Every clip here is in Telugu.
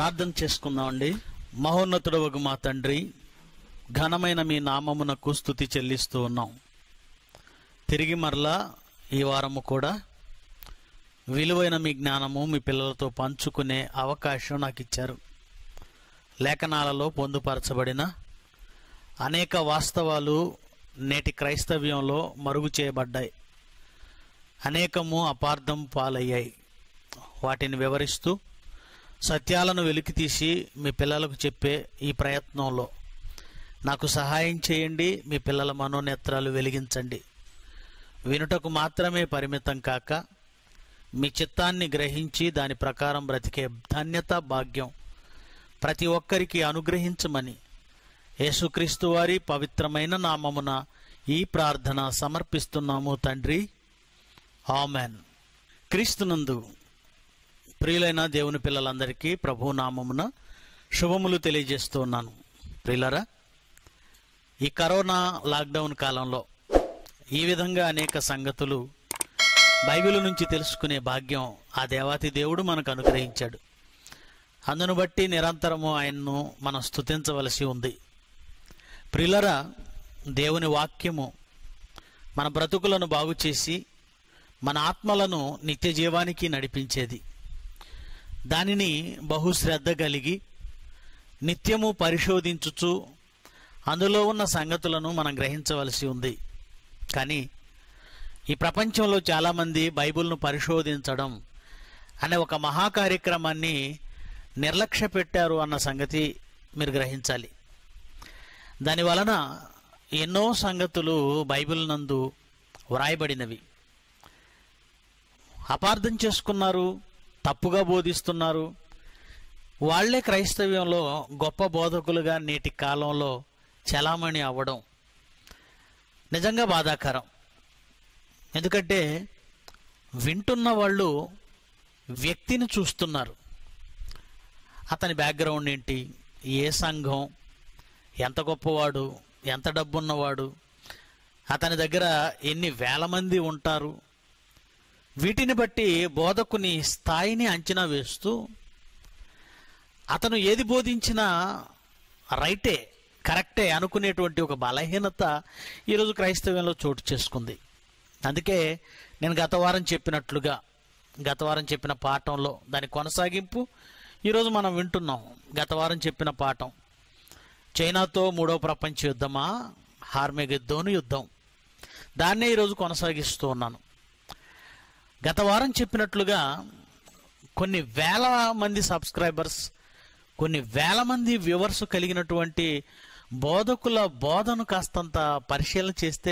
ప్రార్థన చేసుకుందామండి మహోన్నతుడు ఒక మా తండ్రి ఘనమైన మీ నామమునకు స్థుతి చెల్లిస్తూ ఉన్నాం తిరిగి మరలా ఈ వారము కూడా విలువైన మీ జ్ఞానము మీ పిల్లలతో పంచుకునే అవకాశం నాకు ఇచ్చారు లేఖనాలలో పొందుపరచబడిన అనేక వాస్తవాలు నేటి క్రైస్తవ్యంలో మరుగు చేయబడ్డాయి అనేకము అపార్థం పాలయ్యాయి వాటిని వివరిస్తూ సత్యాలను వెలికితీసి మీ పిల్లలకు చెప్పే ఈ ప్రయత్నంలో నాకు సహాయం చేయండి మీ పిల్లల మనోనేత్రాలు వెలిగించండి వినుటకు మాత్రమే పరిమితం కాక మీ చిత్తాన్ని గ్రహించి దాని ప్రకారం బ్రతికే ధన్యత భాగ్యం ప్రతి ఒక్కరికి అనుగ్రహించమని యేసుక్రీస్తు వారి పవిత్రమైన నామమున ఈ ప్రార్థన సమర్పిస్తున్నాము తండ్రి ఆమెన్ క్రీస్తునందు ప్రియులైన దేవుని పిల్లలందరికీ ప్రభు నామమున శుభములు తెలియజేస్తూ ఉన్నాను ప్రియులరా ఈ కరోనా లాక్డౌన్ కాలంలో ఈ విధంగా అనేక సంగతులు బైబిల్ నుంచి తెలుసుకునే భాగ్యం ఆ దేవాతి దేవుడు మనకు అనుగ్రహించాడు అందును బట్టి నిరంతరము ఆయన్ను మనం స్తుతించవలసి ఉంది ప్రియులరా దేవుని వాక్యము మన బ్రతుకులను బాగు చేసి మన ఆత్మలను నిత్య జీవానికి నడిపించేది దానిని బహుశ్రద్ధ కలిగి నిత్యము పరిశోధించుచు అందులో ఉన్న సంగతులను మనం గ్రహించవలసి ఉంది కానీ ఈ ప్రపంచంలో చాలామంది బైబిల్ను పరిశోధించడం అనే ఒక మహా కార్యక్రమాన్ని నిర్లక్ష్య పెట్టారు అన్న సంగతి మీరు గ్రహించాలి దాని వలన ఎన్నో సంగతులు బైబిల్ నందు వ్రాయబడినవి అపార్థం చేసుకున్నారు తప్పుగా బోధిస్తున్నారు వాళ్లే క్రైస్తవ్యంలో గొప్ప బోధకులుగా నేటి కాలంలో చలామణి అవ్వడం నిజంగా బాధాకరం ఎందుకంటే వింటున్న వాళ్ళు వ్యక్తిని చూస్తున్నారు అతని బ్యాక్గ్రౌండ్ ఏంటి ఏ సంఘం ఎంత గొప్పవాడు ఎంత డబ్బున్నవాడు అతని దగ్గర ఎన్ని వేల మంది ఉంటారు వీటిని బట్టి బోధకుని స్థాయిని అంచనా వేస్తూ అతను ఏది బోధించినా రైటే కరెక్టే అనుకునేటువంటి ఒక బలహీనత ఈరోజు క్రైస్తవ్యంలో చోటు చేసుకుంది అందుకే నేను గత వారం చెప్పినట్లుగా గత వారం చెప్పిన పాఠంలో దాని కొనసాగింపు ఈరోజు మనం వింటున్నాం గత వారం చెప్పిన పాఠం చైనాతో మూడో ప్రపంచ యుద్ధమా హార్మెగెద్దోను యుద్ధం దాన్నే ఈరోజు కొనసాగిస్తూ ఉన్నాను గత వారం చెప్పినట్లుగా కొన్ని వేల మంది సబ్స్క్రైబర్స్ కొన్ని వేల మంది వ్యూవర్స్ కలిగినటువంటి బోధకుల బోధను కాస్తంత పరిశీలన చేస్తే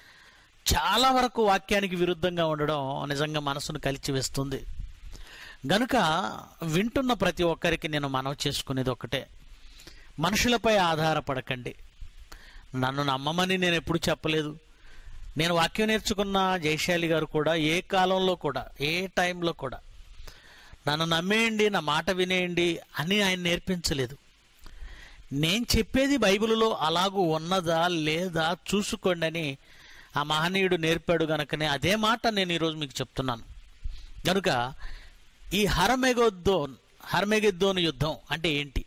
చాలా వరకు వాక్యానికి విరుద్ధంగా ఉండడం నిజంగా మనసును కలిచివేస్తుంది గనుక వింటున్న ప్రతి ఒక్కరికి నేను మనవి చేసుకునేది ఒకటే మనుషులపై ఆధారపడకండి నన్ను నమ్మమని నేను ఎప్పుడు చెప్పలేదు నేను వాక్యం నేర్చుకున్న జయశాలి గారు కూడా ఏ కాలంలో కూడా ఏ టైంలో కూడా నన్ను నమ్మేయండి నా మాట వినేయండి అని ఆయన నేర్పించలేదు నేను చెప్పేది బైబిల్లో అలాగూ ఉన్నదా లేదా చూసుకోండి అని ఆ మహనీయుడు నేర్పాడు గనుకనే అదే మాట నేను ఈరోజు మీకు చెప్తున్నాను కనుక ఈ హరమెగొద్దోన్ హర్మెగెద్దోన్ యుద్ధం అంటే ఏంటి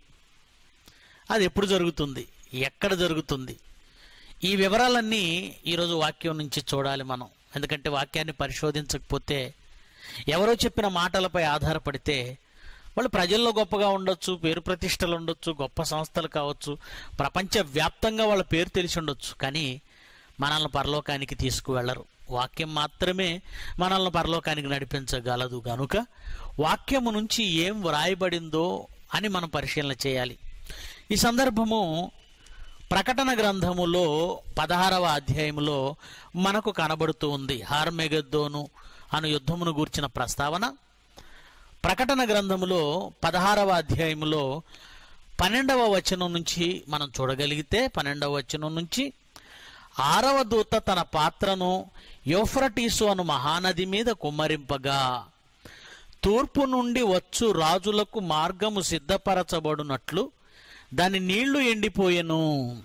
అది ఎప్పుడు జరుగుతుంది ఎక్కడ జరుగుతుంది ఈ వివరాలన్నీ ఈరోజు వాక్యం నుంచి చూడాలి మనం ఎందుకంటే వాక్యాన్ని పరిశోధించకపోతే ఎవరో చెప్పిన మాటలపై ఆధారపడితే వాళ్ళు ప్రజల్లో గొప్పగా ఉండొచ్చు పేరు ప్రతిష్టలు ఉండొచ్చు గొప్ప సంస్థలు కావచ్చు ప్రపంచ వ్యాప్తంగా వాళ్ళ పేరు తెలిసి ఉండొచ్చు కానీ మనల్ని పరలోకానికి తీసుకువెళ్ళరు వాక్యం మాత్రమే మనల్ని పరలోకానికి నడిపించగలదు గనుక వాక్యము నుంచి ఏం వ్రాయబడిందో అని మనం పరిశీలన చేయాలి ఈ సందర్భము ప్రకటన గ్రంథములో పదహారవ అధ్యాయములో మనకు కనబడుతూ ఉంది హార్మెగద్దోను అను యుద్ధమును గూర్చిన ప్రస్తావన ప్రకటన గ్రంథములో పదహారవ అధ్యాయములో పన్నెండవ వచనం నుంచి మనం చూడగలిగితే పన్నెండవ వచనం నుంచి ఆరవ దూత తన పాత్రను యోఫ్రటీసు అను మహానది మీద కుమ్మరింపగా తూర్పు నుండి వచ్చు రాజులకు మార్గము సిద్ధపరచబడునట్లు దాని నీళ్లు ఎండిపోయెను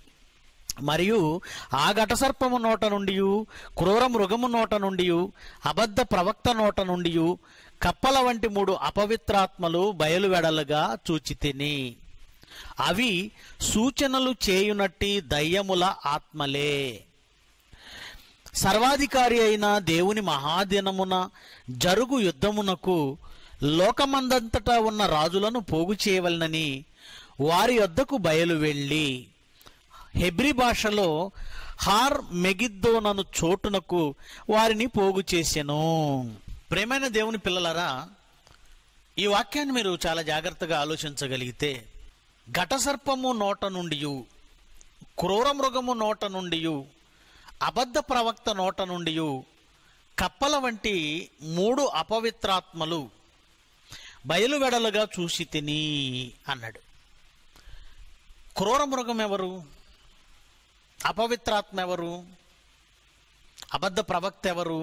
మరియు ఆ ఘటసర్పము నోట నుండి క్రూర మృగము నోట నుండి అబద్ధ ప్రవక్త నోట నుండి కప్పల వంటి మూడు అపవిత్రాత్మలు బయలువెడలుగా చూచితిని అవి సూచనలు చేయునట్టి దయ్యముల ఆత్మలే సర్వాధికారి అయిన దేవుని మహాదినమున జరుగు యుద్ధమునకు లోకమందంతటా ఉన్న రాజులను పోగు చేయవలనని వారి యొద్దకు బయలు వెళ్ళి హెబ్రి భాషలో హార్ మెగిద్దోనను చోటునకు వారిని పోగు చేసెను ప్రేమైన దేవుని పిల్లలరా ఈ వాక్యాన్ని మీరు చాలా జాగ్రత్తగా ఆలోచించగలిగితే ఘటసర్పము నోట నుండి క్రూర మృగము నోట నుండి అబద్ధ ప్రవక్త నోట నుండి కప్పల వంటి మూడు అపవిత్రాత్మలు బయలువెడలుగా చూసి తిని అన్నాడు క్రూర మృగం ఎవరు అపవిత్రాత్మ ఎవరు అబద్ధ ప్రవక్త ఎవరు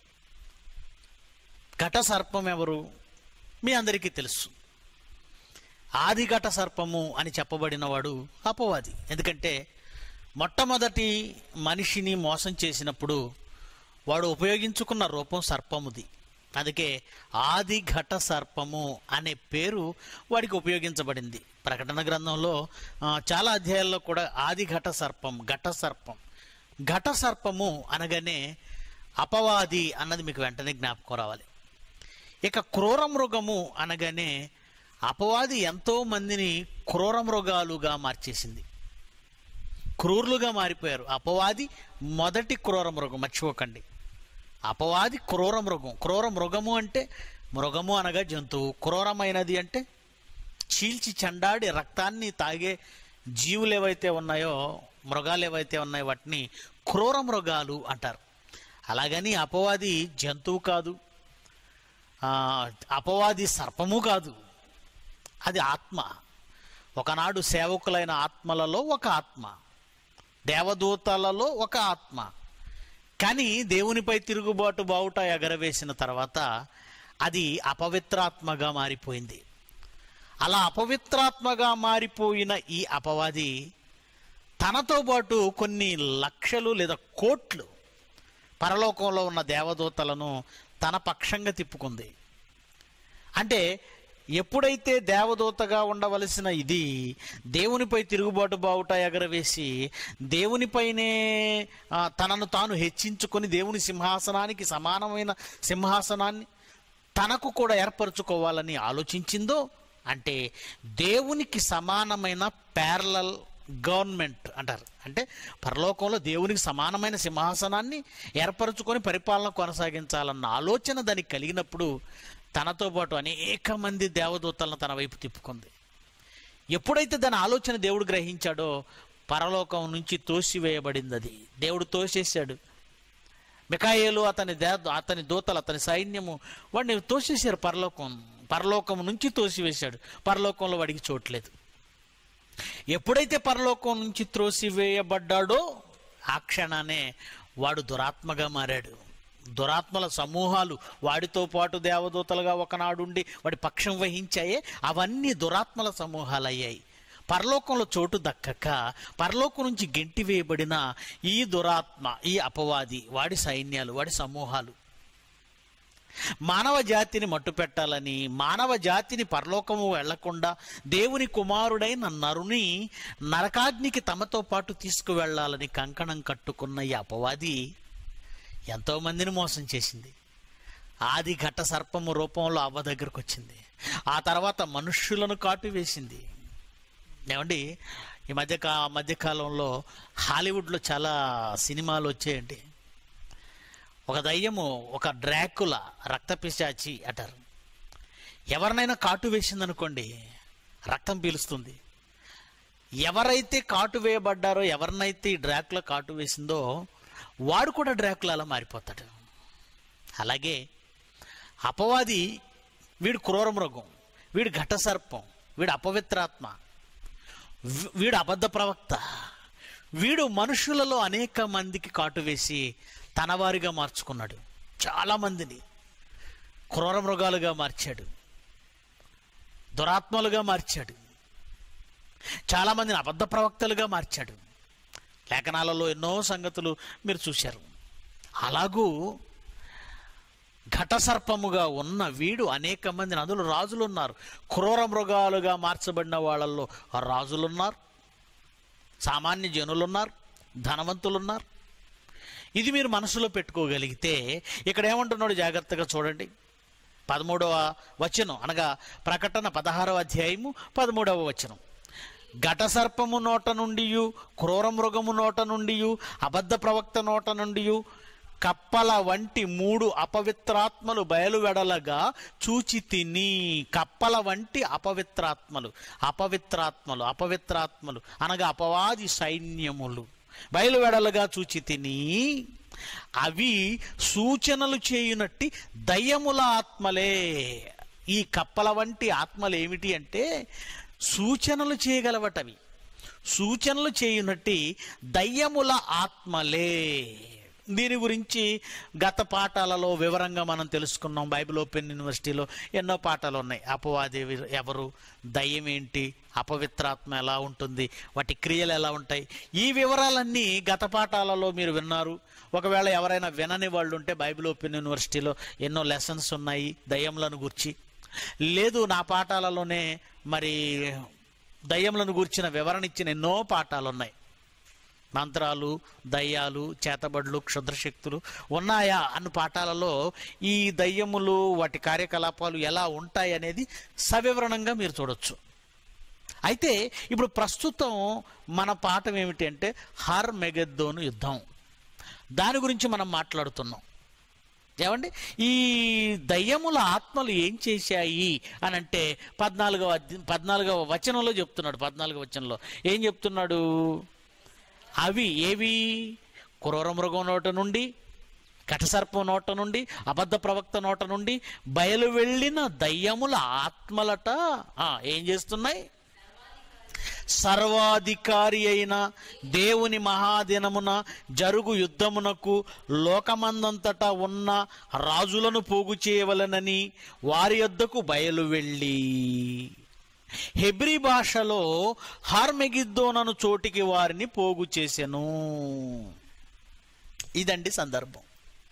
ఘట సర్పం ఎవరు మీ అందరికీ తెలుసు ఆది ఘట సర్పము అని చెప్పబడినవాడు అపవాది ఎందుకంటే మొట్టమొదటి మనిషిని మోసం చేసినప్పుడు వాడు ఉపయోగించుకున్న రూపం సర్పముది అందుకే ఆది ఘట సర్పము అనే పేరు వాడికి ఉపయోగించబడింది ప్రకటన గ్రంథంలో ఆ, చాలా అధ్యాయాల్లో కూడా ఆది ఘట సర్పం ఘట సర్పం ఘట సర్పము అనగానే అపవాది అన్నది మీకు వెంటనే జ్ఞాపకం రావాలి ఇక క్రూర మృగము అనగానే అపవాది ఎంతో మందిని క్రూర మృగాలుగా మార్చేసింది క్రూరులుగా మారిపోయారు అపవాది మొదటి క్రూర మృగం మర్చిపోకండి అపవాది క్రూర మృగం క్రూర మృగము అంటే మృగము అనగా జంతువు క్రూరమైనది అంటే చీల్చి చెండాడి రక్తాన్ని తాగే జీవులు ఏవైతే ఉన్నాయో మృగాలు ఏవైతే ఉన్నాయో వాటిని క్రూర మృగాలు అంటారు అలాగని అపవాది జంతువు కాదు ఆ, అపవాది సర్పము కాదు అది ఆత్మ ఒకనాడు సేవకులైన ఆత్మలలో ఒక ఆత్మ దేవదూతలలో ఒక ఆత్మ కానీ దేవునిపై తిరుగుబాటు బావుట ఎగరవేసిన తర్వాత అది అపవిత్రాత్మగా మారిపోయింది అలా అపవిత్రాత్మగా మారిపోయిన ఈ అపవాది తనతో పాటు కొన్ని లక్షలు లేదా కోట్లు పరలోకంలో ఉన్న దేవదూతలను తన పక్షంగా తిప్పుకుంది అంటే ఎప్పుడైతే దేవదూతగా ఉండవలసిన ఇది దేవునిపై తిరుగుబాటు బావుట ఎగరవేసి దేవునిపైనే ఆ, తనను తాను హెచ్చించుకొని దేవుని సింహాసనానికి సమానమైన సింహాసనాన్ని తనకు కూడా ఏర్పరచుకోవాలని ఆలోచించిందో అంటే దేవునికి సమానమైన ప్యారలల్ గవర్నమెంట్ అంటారు అంటే పరలోకంలో దేవునికి సమానమైన సింహాసనాన్ని ఏర్పరచుకొని పరిపాలన కొనసాగించాలన్న ఆలోచన దానికి కలిగినప్పుడు తనతో పాటు అనేక మంది దేవదూతలను తన వైపు తిప్పుకుంది ఎప్పుడైతే దాని ఆలోచన దేవుడు గ్రహించాడో పరలోకం నుంచి తోసివేయబడింది అది దేవుడు తోసేశాడు మికాయేలు అతని దే అతని దూతలు అతని సైన్యము వాడిని తోసేశారు పరలోకం పరలోకం నుంచి తోసివేశాడు పరలోకంలో వాడికి చోట్లేదు ఎప్పుడైతే పరలోకం నుంచి త్రోసివేయబడ్డాడో ఆ క్షణానే వాడు దురాత్మగా మారాడు దురాత్మల సమూహాలు వాడితో పాటు దేవదూతలుగా ఒకనాడుండి వాడి పక్షం వహించాయే అవన్నీ దురాత్మల సమూహాలు అయ్యాయి పరలోకంలో చోటు దక్కక పరలోకం నుంచి గెంటి వేయబడిన ఈ దురాత్మ ఈ అపవాది వాడి సైన్యాలు వాడి సమూహాలు మానవ జాతిని మట్టుపెట్టాలని మానవ జాతిని పరలోకము వెళ్లకుండా దేవుని కుమారుడైన నరుని నరకాగ్నికి తమతో పాటు తీసుకువెళ్లాలని కంకణం కట్టుకున్న ఈ అపవాది ఎంతో మందిని మోసం చేసింది ఆది ఘట సర్పము రూపంలో అవ్వ దగ్గరకు వచ్చింది ఆ తర్వాత మనుష్యులను కాటు వేసింది ఏమండి ఈ మధ్య కా మధ్యకాలంలో హాలీవుడ్లో చాలా సినిమాలు వచ్చాయండి ఒక దయ్యము ఒక డ్రాకుల రక్తపిశాచి అంటారు ఎవరినైనా కాటు వేసిందనుకోండి రక్తం పీలుస్తుంది ఎవరైతే కాటు వేయబడ్డారో ఎవరినైతే ఈ డ్రాకుల కాటు వేసిందో వాడు కూడా డ్రాకుల అలా మారిపోతాడు అలాగే అపవాది వీడు క్రూర మృగం వీడు ఘట సర్పం వీడు అపవిత్రాత్మ వీ- వీడు అబద్ధ ప్రవక్త వీడు మనుషులలో అనేక మందికి కాటు వేసి తన వారిగా మార్చుకున్నాడు చాలా మందిని క్రూర మృగాలుగా మార్చాడు దురాత్మలుగా మార్చాడు చాలా మందిని అబద్ధ ప్రవక్తలుగా మార్చాడు లేఖనాలలో ఎన్నో సంగతులు మీరు చూశారు అలాగూ ఘటసర్పముగా ఉన్న వీడు అనేక మంది నదులు రాజులు ఉన్నారు క్రూర మృగాలుగా మార్చబడిన వాళ్ళల్లో రాజులున్నారు సామాన్య జనులున్నారు ధనవంతులున్నారు ఇది మీరు మనసులో పెట్టుకోగలిగితే ఇక్కడ ఏమంటున్నాడు జాగ్రత్తగా చూడండి పదమూడవ వచనం అనగా ప్రకటన పదహారవ అధ్యాయము పదమూడవ వచనం ఘటసర్పము నోట నుండి క్రూర మృగము నోట నుండి అబద్ధ ప్రవక్త నోట నుండి కప్పల వంటి మూడు అపవిత్రాత్మలు బయలువెడలగా చూచి తిని కప్పల వంటి అపవిత్రాత్మలు అపవిత్రాత్మలు అపవిత్రాత్మలు అనగా అపవాది సైన్యములు బయలువెడలగా చూచి తిని అవి సూచనలు చేయునట్టి దయ్యముల ఆత్మలే ఈ కప్పల వంటి ఆత్మలు ఏమిటి అంటే సూచనలు చేయగలవటవి సూచనలు చేయునట్టి దయ్యముల ఆత్మలే దీని గురించి గత పాఠాలలో వివరంగా మనం తెలుసుకున్నాం బైబిల్ ఓపెన్ యూనివర్సిటీలో ఎన్నో పాఠాలు ఉన్నాయి అపవాది ఎవరు దయ్యం ఏంటి అపవిత్రాత్మ ఎలా ఉంటుంది వాటి క్రియలు ఎలా ఉంటాయి ఈ వివరాలన్నీ గత పాఠాలలో మీరు విన్నారు ఒకవేళ ఎవరైనా వినని వాళ్ళు ఉంటే బైబిల్ ఓపెన్ యూనివర్సిటీలో ఎన్నో లెసన్స్ ఉన్నాయి దయ్యంలను గురించి లేదు నా పాఠాలలోనే మరి దయ్యములను గూర్చిన వివరణ ఇచ్చిన ఎన్నో పాఠాలు ఉన్నాయి మంత్రాలు దయ్యాలు చేతబడులు క్షుద్రశక్తులు ఉన్నాయా అన్న పాఠాలలో ఈ దయ్యములు వాటి కార్యకలాపాలు ఎలా ఉంటాయి అనేది సవివరణంగా మీరు చూడొచ్చు అయితే ఇప్పుడు ప్రస్తుతం మన పాఠం ఏమిటి అంటే హర్ మెగద్దోను యుద్ధం దాని గురించి మనం మాట్లాడుతున్నాం ఏమండి ఈ దయ్యముల ఆత్మలు ఏం చేశాయి అని అంటే పద్నాలుగవ అధ్య- పద్నాలుగవ వచనంలో చెప్తున్నాడు పద్నాలుగవ వచనంలో ఏం చెప్తున్నాడు అవి ఏవి క్రూర మృగం నోట నుండి కటసర్పం నోట నుండి అబద్ధ ప్రవక్త నోట నుండి బయలు వెళ్ళిన దయ్యముల ఆత్మలట ఆ, ఏం చేస్తున్నాయి సర్వాధికారి అయిన దేవుని మహాదినమున జరుగు యుద్ధమునకు లోకమందంతటా ఉన్న రాజులను పోగు చేయవలనని వారి యొద్దకు బయలు వెళ్ళి హెబ్రి భాషలో హార్మెగిద్దోనను చోటికి వారిని పోగు చేసెను ఇదండి సందర్భం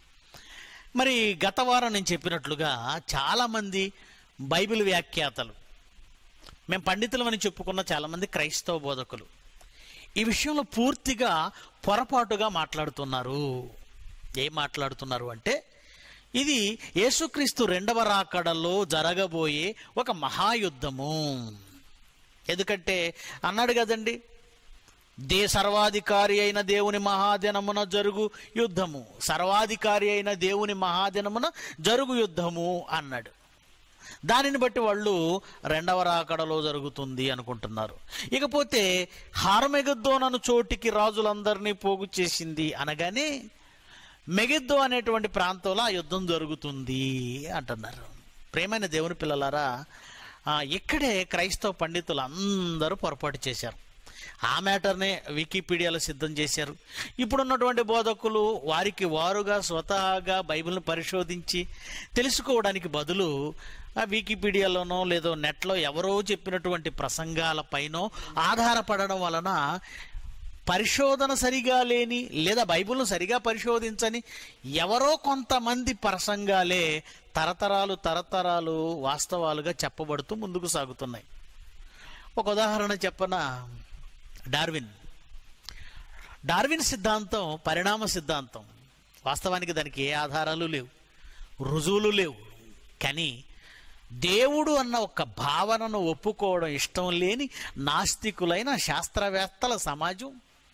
మరి గత వారం నేను చెప్పినట్లుగా చాలామంది బైబిల్ వ్యాఖ్యాతలు మేము పండితులమని చెప్పుకున్న చాలామంది క్రైస్తవ బోధకులు ఈ విషయంలో పూర్తిగా పొరపాటుగా మాట్లాడుతున్నారు ఏం మాట్లాడుతున్నారు అంటే ఇది యేసుక్రీస్తు రెండవ రాకడలో జరగబోయే ఒక మహాయుద్ధము ఎందుకంటే అన్నాడు కదండి దే సర్వాధికారి అయిన దేవుని మహాదినమున జరుగు యుద్ధము సర్వాధికారి అయిన దేవుని మహాదినమున జరుగు యుద్ధము అన్నాడు దానిని బట్టి వాళ్ళు రెండవ రాకడలో జరుగుతుంది అనుకుంటున్నారు ఇకపోతే హార్మెగద్దోనను చోటికి రాజులందరినీ పోగు చేసింది అనగానే మెగిద్దో అనేటువంటి ప్రాంతంలో ఆ యుద్ధం జరుగుతుంది అంటున్నారు ప్రేమైన దేవుని పిల్లలారా ఆ, ఇక్కడే క్రైస్తవ పండితులు అందరూ పొరపాటు చేశారు ఆ మ్యాటర్నే వికీపీడియాలో సిద్ధం చేశారు ఇప్పుడున్నటువంటి బోధకులు వారికి వారుగా స్వతహాగా బైబిల్ని పరిశోధించి తెలుసుకోవడానికి బదులు ఆ వికీపీడియాలోనో లేదో నెట్లో ఎవరో చెప్పినటువంటి ప్రసంగాలపైనో ఆధారపడడం వలన పరిశోధన సరిగా లేని లేదా బైబిల్ను సరిగా పరిశోధించని ఎవరో కొంతమంది ప్రసంగాలే తరతరాలు తరతరాలు వాస్తవాలుగా చెప్పబడుతూ ముందుకు సాగుతున్నాయి ఒక ఉదాహరణ చెప్పన డార్విన్ డార్విన్ సిద్ధాంతం పరిణామ సిద్ధాంతం వాస్తవానికి దానికి ఏ ఆధారాలు లేవు రుజువులు లేవు కానీ దేవుడు అన్న ఒక భావనను ఒప్పుకోవడం ఇష్టం లేని నాస్తికులైన శాస్త్రవేత్తల సమాజం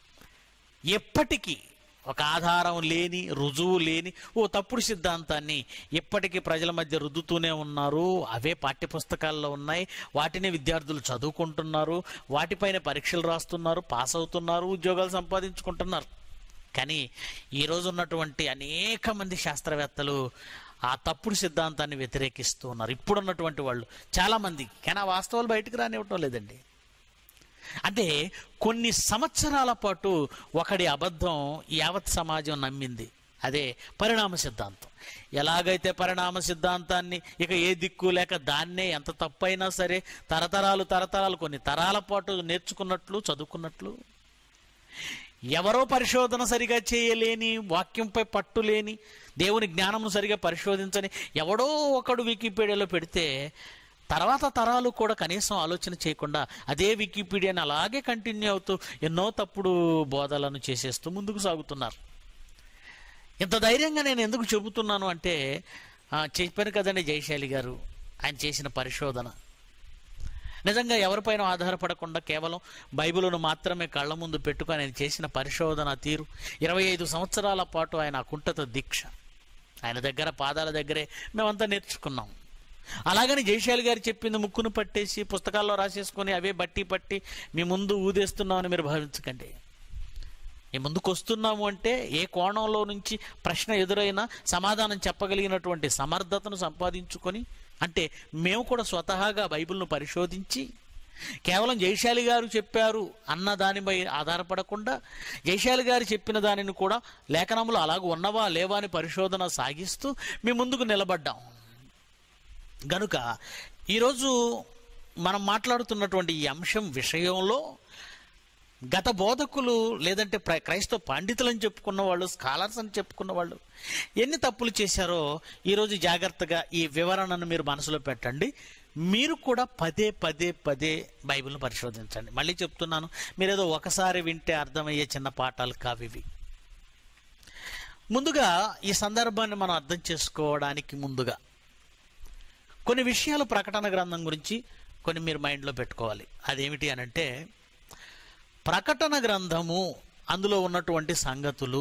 ఎప్పటికీ ఒక ఆధారం లేని రుజువు లేని ఓ తప్పుడు సిద్ధాంతాన్ని ఇప్పటికీ ప్రజల మధ్య రుద్దుతూనే ఉన్నారు అవే పాఠ్యపుస్తకాల్లో ఉన్నాయి వాటిని విద్యార్థులు చదువుకుంటున్నారు వాటిపైన పరీక్షలు రాస్తున్నారు పాస్ అవుతున్నారు ఉద్యోగాలు సంపాదించుకుంటున్నారు కానీ ఈరోజు ఉన్నటువంటి అనేక మంది శాస్త్రవేత్తలు ఆ తప్పుడు సిద్ధాంతాన్ని వ్యతిరేకిస్తూ ఉన్నారు ఇప్పుడున్నటువంటి వాళ్ళు చాలామంది కానీ ఆ వాస్తవాలు బయటకు రానివ్వటం లేదండి అంటే కొన్ని సంవత్సరాల పాటు ఒకడి అబద్ధం యావత్ సమాజం నమ్మింది అదే పరిణామ సిద్ధాంతం ఎలాగైతే పరిణామ సిద్ధాంతాన్ని ఇక ఏ దిక్కు లేక దాన్నే ఎంత తప్పైనా సరే తరతరాలు తరతరాలు కొన్ని తరాల పాటు నేర్చుకున్నట్లు చదువుకున్నట్లు ఎవరో పరిశోధన సరిగా చేయలేని వాక్యంపై పట్టు లేని దేవుని జ్ఞానము సరిగా పరిశోధించని ఎవడో ఒకడు వికీపీడియాలో పెడితే తర్వాత తరాలు కూడా కనీసం ఆలోచన చేయకుండా అదే వికీపీడియాని అలాగే కంటిన్యూ అవుతూ ఎన్నో తప్పుడు బోధలను చేసేస్తూ ముందుకు సాగుతున్నారు ఇంత ధైర్యంగా నేను ఎందుకు చెబుతున్నాను అంటే ఆ, చెప్పాను కదండి జయశాలి గారు ఆయన చేసిన పరిశోధన నిజంగా ఎవరిపైన ఆధారపడకుండా కేవలం బైబిల్ను మాత్రమే కళ్ళ ముందు పెట్టుకొని ఆయన చేసిన పరిశోధన తీరు ఇరవై ఐదు సంవత్సరాల పాటు ఆయన కుంఠత దీక్ష ఆయన దగ్గర పాదాల దగ్గరే మేమంతా నేర్చుకున్నాం అలాగని జయశాలి గారు చెప్పింది ముక్కును పట్టేసి పుస్తకాల్లో రాసేసుకొని అవే బట్టి పట్టి మీ ముందు ఊదేస్తున్నామని మీరు భావించకండి ఈ ముందుకు వస్తున్నాము అంటే ఏ కోణంలో నుంచి ప్రశ్న ఎదురైనా సమాధానం చెప్పగలిగినటువంటి సమర్థతను సంపాదించుకొని అంటే మేము కూడా స్వతహాగా బైబిల్ను పరిశోధించి కేవలం జయశాలి గారు చెప్పారు అన్న దానిపై ఆధారపడకుండా జయశాలి గారు చెప్పిన దానిని కూడా లేఖనములు అలాగ ఉన్నవా లేవా అని పరిశోధన సాగిస్తూ మీ ముందుకు నిలబడ్డాం గనుక ఈరోజు మనం మాట్లాడుతున్నటువంటి ఈ అంశం విషయంలో గత బోధకులు లేదంటే ప్ర- క్రైస్తవ పండితులని చెప్పుకున్న వాళ్ళు స్కాలర్స్ అని చెప్పుకున్న వాళ్ళు ఎన్ని తప్పులు చేశారో ఈరోజు జాగ్రత్తగా ఈ వివరణను మీరు మనసులో పెట్టండి మీరు కూడా పదే పదే పదే బైబిల్ను పరిశోధించండి మళ్ళీ చెప్తున్నాను మీరేదో ఒకసారి వింటే అర్థమయ్యే చిన్న పాఠాలు కావివి ముందుగా ఈ సందర్భాన్ని మనం అర్థం చేసుకోవడానికి ముందుగా కొన్ని విషయాలు ప్రకటన గ్రంథం గురించి కొన్ని మీరు మైండ్లో పెట్టుకోవాలి అదేమిటి అని అంటే ప్రకటన గ్రంథము అందులో ఉన్నటువంటి సంగతులు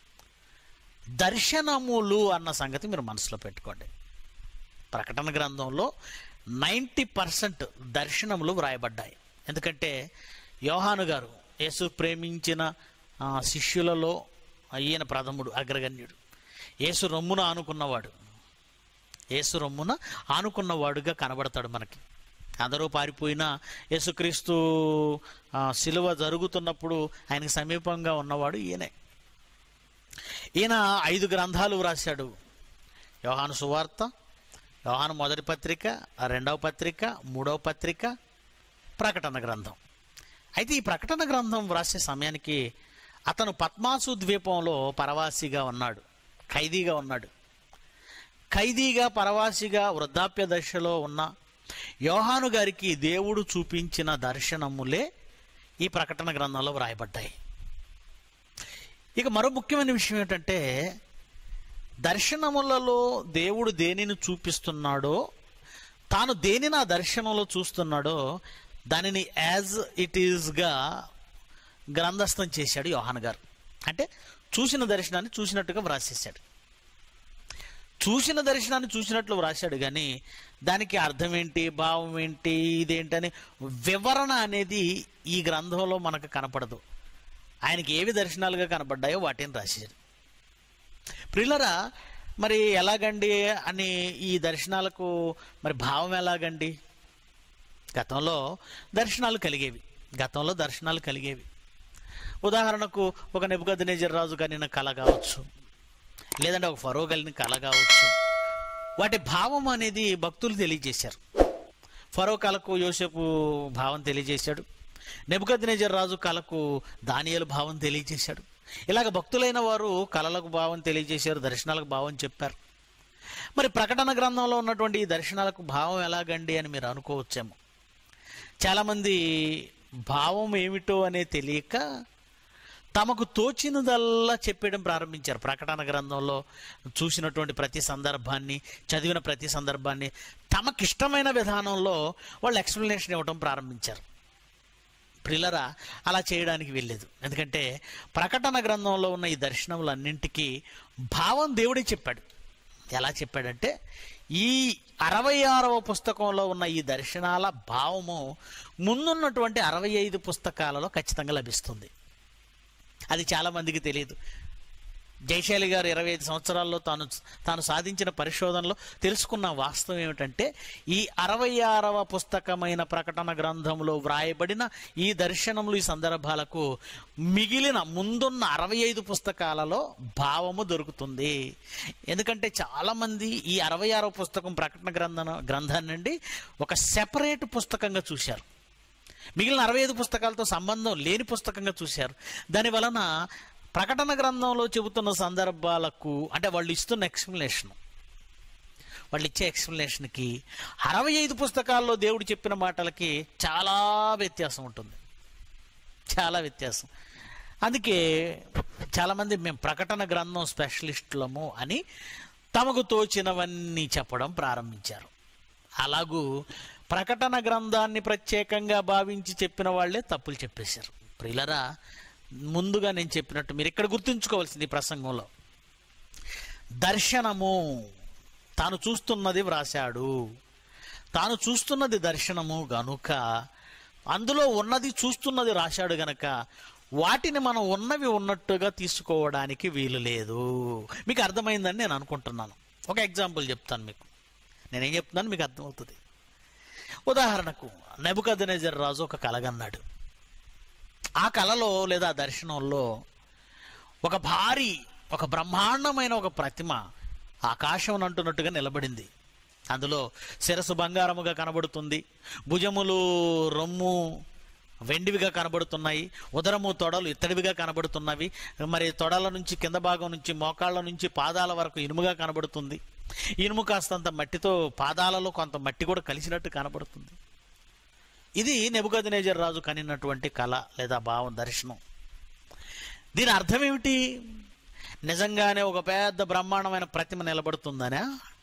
దర్శనములు అన్న సంగతి మీరు మనసులో పెట్టుకోండి ప్రకటన గ్రంథంలో నైంటీ పర్సెంట్ దర్శనములు వ్రాయబడ్డాయి ఎందుకంటే యోహాను గారు యేసు ప్రేమించిన ఆ, శిష్యులలో ఈయన ప్రథముడు అగ్రగణ్యుడు యేసు రొమ్మున ఆనుకున్నవాడు యేసు రొమ్మున ఆనుకున్నవాడుగా కనబడతాడు మనకి అందరూ పారిపోయినా యేసుక్రీస్తు ఆ, శిలువ జరుగుతున్నప్పుడు ఆయనకి సమీపంగా ఉన్నవాడు ఈయనే ఈయన ఐదు గ్రంథాలు వ్రాశాడు యోహాను సువార్త యోహాను మొదటి పత్రిక రెండవ పత్రిక మూడవ పత్రిక ప్రకటన గ్రంథం అయితే ఈ ప్రకటన గ్రంథం వ్రాసే సమయానికి అతను పద్మాసు ద్వీపంలో పరవాసిగా ఉన్నాడు ఖైదీగా ఉన్నాడు ఖైదీగా పరవాసిగా వృద్ధాప్య దశలో ఉన్న యోహాను గారికి దేవుడు చూపించిన దర్శనములే ఈ ప్రకటన గ్రంథంలో వ్రాయబడ్డాయి ఇక మరో ముఖ్యమైన విషయం ఏంటంటే దర్శనములలో దేవుడు దేనిని చూపిస్తున్నాడో తాను దేనిని ఆ దర్శనంలో చూస్తున్నాడో దానిని యాజ్ ఇట్ ఈజ్గా గ్రంథస్థం చేశాడు యోహాన్ గారు అంటే చూసిన దర్శనాన్ని చూసినట్టుగా వ్రాసేశాడు చూసిన దర్శనాన్ని చూసినట్లు వ్రాశాడు కానీ దానికి అర్థం ఏంటి భావం ఏంటి ఇదేంటని వివరణ అనేది ఈ గ్రంథంలో మనకు కనపడదు ఆయనకి ఏవి దర్శనాలుగా కనపడ్డాయో వాటిని రాశారు ప్రిల్లరా మరి ఎలాగండి అని ఈ దర్శనాలకు మరి భావం ఎలాగండి గతంలో దర్శనాలు కలిగేవి గతంలో దర్శనాలు కలిగేవి ఉదాహరణకు ఒక నెబుకద్నేజర్ రాజు కలిగిన కళ కావచ్చు లేదంటే ఒక ఫరో కలిగిన కళ కావచ్చు వాటి భావం అనేది భక్తులు తెలియజేశారు ఫరో కళకు యోసేపు భావం తెలియజేశాడు నెబుకద్నేజర్ రాజు కళకు దానియలు భావం తెలియజేశాడు ఇలాగ భక్తులైన వారు కళలకు భావం తెలియజేశారు దర్శనాలకు భావం చెప్పారు మరి ప్రకటన గ్రంథంలో ఉన్నటువంటి ఈ దర్శనాలకు భావం ఎలాగండి అని మీరు అనుకోవచ్చేమో చాలామంది భావం ఏమిటో అనే తెలియక తమకు తోచినదల్లా చెప్పేయడం ప్రారంభించారు ప్రకటన గ్రంథంలో చూసినటువంటి ప్రతి సందర్భాన్ని చదివిన ప్రతి సందర్భాన్ని తమకిష్టమైన విధానంలో వాళ్ళు ఎక్స్ప్లెనేషన్ ఇవ్వడం ప్రారంభించారు ప్రిల్లరా అలా చేయడానికి వెళ్ళలేదు ఎందుకంటే ప్రకటన గ్రంథంలో ఉన్న ఈ దర్శనములన్నింటికీ భావం దేవుడే చెప్పాడు ఎలా చెప్పాడంటే ఈ అరవై ఆరవ పుస్తకంలో ఉన్న ఈ దర్శనాల భావము ముందున్నటువంటి అరవై ఐదు పుస్తకాలలో ఖచ్చితంగా లభిస్తుంది అది చాలా మందికి తెలియదు జయశాలి గారు ఇరవై ఐదు సంవత్సరాల్లో తాను తాను సాధించిన పరిశోధనలో తెలుసుకున్న వాస్తవం ఏమిటంటే ఈ అరవై ఆరవ పుస్తకమైన ప్రకటన గ్రంథంలో వ్రాయబడిన ఈ దర్శనములు ఈ సందర్భాలకు మిగిలిన ముందున్న అరవై ఐదు పుస్తకాలలో భావము దొరుకుతుంది ఎందుకంటే చాలామంది ఈ అరవై ఆరవ పుస్తకం ప్రకటన గ్రంథం గ్రంథాన్ని నుండి ఒక సెపరేట్ పుస్తకంగా చూశారు మిగిలిన అరవై ఐదు పుస్తకాలతో సంబంధం లేని పుస్తకంగా చూశారు దాని వలన ప్రకటన గ్రంథంలో చెబుతున్న సందర్భాలకు అంటే వాళ్ళు ఇస్తున్న ఎక్స్ప్లెనేషన్ వాళ్ళు ఇచ్చే ఎక్స్ప్లెనేషన్కి అరవై ఐదు పుస్తకాల్లో దేవుడు చెప్పిన మాటలకి చాలా వ్యత్యాసం ఉంటుంది చాలా వ్యత్యాసం అందుకే చాలామంది మేము ప్రకటన గ్రంథం స్పెషలిస్టులము అని తమకు తోచినవన్నీ చెప్పడం ప్రారంభించారు అలాగూ ప్రకటన గ్రంథాన్ని ప్రత్యేకంగా భావించి చెప్పిన వాళ్ళే తప్పులు చెప్పేశారు ప్రిలరా ముందుగా నేను చెప్పినట్టు మీరు ఇక్కడ గుర్తుంచుకోవాల్సింది ఈ ప్రసంగంలో దర్శనము తాను చూస్తున్నది వ్రాశాడు తాను చూస్తున్నది దర్శనము గనుక అందులో ఉన్నది చూస్తున్నది రాశాడు గనక వాటిని మనం ఉన్నవి ఉన్నట్టుగా తీసుకోవడానికి వీలు లేదు మీకు అర్థమైందని నేను అనుకుంటున్నాను ఒక ఎగ్జాంపుల్ చెప్తాను మీకు నేనేం చెప్తున్నాను మీకు అర్థమవుతుంది ఉదాహరణకు నెబుకదనేజర్ రాజు ఒక కలగన్నాడు ఆ కళలో లేదా దర్శనంలో ఒక భారీ ఒక బ్రహ్మాండమైన ఒక ప్రతిమ ఆకాశం అంటున్నట్టుగా నిలబడింది అందులో శిరస్సు బంగారముగా కనబడుతుంది భుజములు రొమ్ము వెండివిగా కనబడుతున్నాయి ఉదరము తొడలు ఇత్తడివిగా కనబడుతున్నవి మరి తొడల నుంచి కింద భాగం నుంచి మోకాళ్ళ నుంచి పాదాల వరకు ఇనుముగా కనబడుతుంది ఇనుము కాస్తంత మట్టితో పాదాలలో కొంత మట్టి కూడా కలిసినట్టు కనబడుతుంది ఇది నెబుకద్నేజర్ రాజు కనినటువంటి కళ లేదా భావం దర్శనం దీని అర్థం ఏమిటి నిజంగానే ఒక పెద్ద బ్రహ్మాండమైన ప్రతిమ నిలబడుతుందనా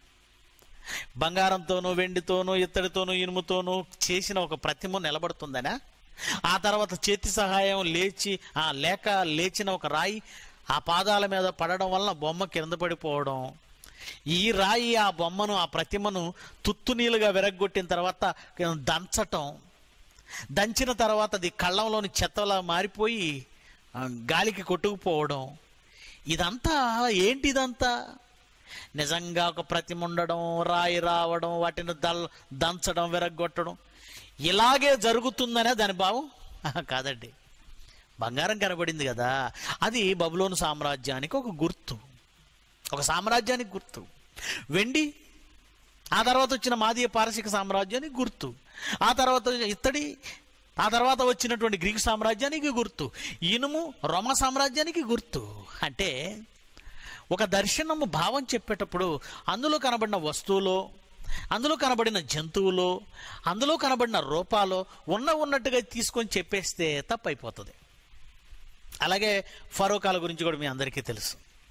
బంగారంతోనూ వెండితోనూ ఇత్తడితోనూ ఇనుముతోనూ చేసిన ఒక ప్రతిమ నిలబడుతుందనా ఆ తర్వాత చేతి సహాయం లేచి ఆ లేక లేచిన ఒక రాయి ఆ పాదాల మీద పడడం వలన బొమ్మ కింద పడిపోవడం ఈ రాయి ఆ బొమ్మను ఆ ప్రతిమను తుత్తునీలుగా విరగ్గొట్టిన తర్వాత దంచటం దంచిన తర్వాత అది కళ్ళంలోని చెత్తలా మారిపోయి ఆ, గాలికి కొట్టుకుపోవడం ఇదంతా ఏంటి ఇదంతా నిజంగా ఒక ప్రతిమ ఉండడం రాయి రావడం వాటిని దల్ దంచడం విరగ్గొట్టడం ఇలాగే జరుగుతుందనే దాని భావం ఆహా, కాదండి బంగారం కనబడింది కదా అది బబులోను సామ్రాజ్యానికి ఒక గుర్తు ఒక సామ్రాజ్యానికి గుర్తు వెండి ఆ తర్వాత వచ్చిన మాదీయ పారసిక సామ్రాజ్యానికి గుర్తు ఆ తర్వాత ఇత్తడి ఆ తర్వాత వచ్చినటువంటి గ్రీకు సామ్రాజ్యానికి గుర్తు ఇనుము రోమ సామ్రాజ్యానికి గుర్తు అంటే ఒక దర్శనము భావం చెప్పేటప్పుడు అందులో కనబడిన వస్తువులో అందులో కనబడిన జంతువులో అందులో కనబడిన రూపాలో ఉన్న ఉన్నట్టుగా తీసుకొని చెప్పేస్తే తప్పైపోతుంది అలాగే ఫరోకాల గురించి కూడా మీ అందరికీ తెలుసు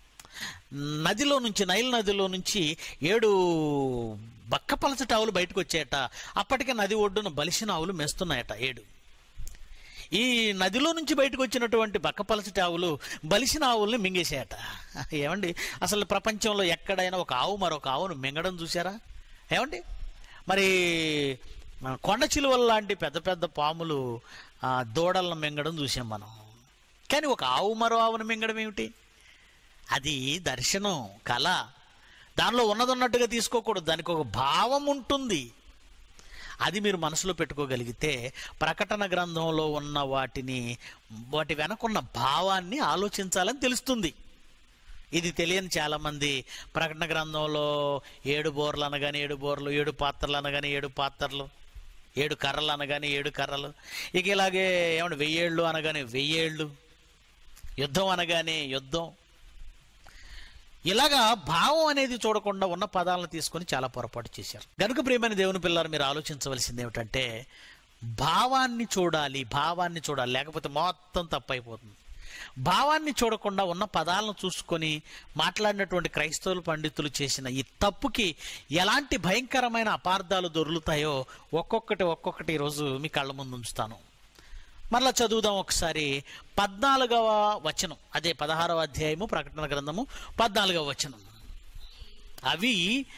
నదిలో నుంచి నైల్ నదిలో నుంచి ఏడు బక్కపలచటి ఆవులు బయటకు వచ్చాయట అప్పటికే నది ఒడ్డున బలిసిన ఆవులు మేస్తున్నాయట ఏడు ఈ నదిలో నుంచి బయటకు వచ్చినటువంటి బక్కపలచటి ఆవులు బలిసిన ఆవుల్ని మింగేసాయట ఏమండి అసలు ప్రపంచంలో ఎక్కడైనా ఒక ఆవు మరొక ఆవును మింగడం చూసారా ఏమండి మరి ఆ, కొండ చిలువల లాంటి పెద్ద పెద్ద పాములు ఆ, దూడలను మింగడం చూసాం మనం కానీ ఒక ఆవు మరో ఆవును మింగడం ఏమిటి అది దర్శనం కళ దానిలో ఉన్నది ఉన్నట్టుగా తీసుకోకూడదు దానికి ఒక భావం ఉంటుంది అది మీరు మనసులో పెట్టుకోగలిగితే ప్రకటన గ్రంథంలో ఉన్న వాటిని వాటి వెనకున్న భావాన్ని ఆలోచించాలని తెలుస్తుంది ఇది తెలియని చాలామంది ప్రకటన గ్రంథంలో ఏడు బోర్లు అనగానే ఏడు బోర్లు ఏడు పాత్రలు అనగానే ఏడు పాత్రలు ఏడు కర్రలు అనగానే ఏడు కర్రలు ఇక ఇలాగే ఏమంటే వెయ్యేళ్ళు అనగానే వెయ్యేళ్ళు యుద్ధం అనగానే యుద్ధం ఇలాగా భావం అనేది చూడకుండా ఉన్న పదాలను తీసుకొని చాలా పొరపాటు చేశారు గనుక ప్రియమైన దేవుని పిల్లలు మీరు ఆలోచించవలసింది ఏమిటంటే భావాన్ని చూడాలి భావాన్ని చూడాలి లేకపోతే మొత్తం తప్పైపోతుంది భావాన్ని చూడకుండా ఉన్న పదాలను చూసుకొని మాట్లాడినటువంటి క్రైస్తవులు పండితులు చేసిన ఈ తప్పుకి ఎలాంటి భయంకరమైన అపార్థాలు దొరుకుతాయో ఒక్కొక్కటి ఒక్కొక్కటి ఈరోజు మీ కళ్ళ ముందు ఉంచుతాను మరలా చదువుదాం ఒకసారి పద్నాలుగవ వచనం అదే పదహారవ అధ్యాయము ప్రకటన గ్రంథము పద్నాలుగవ వచనం అవి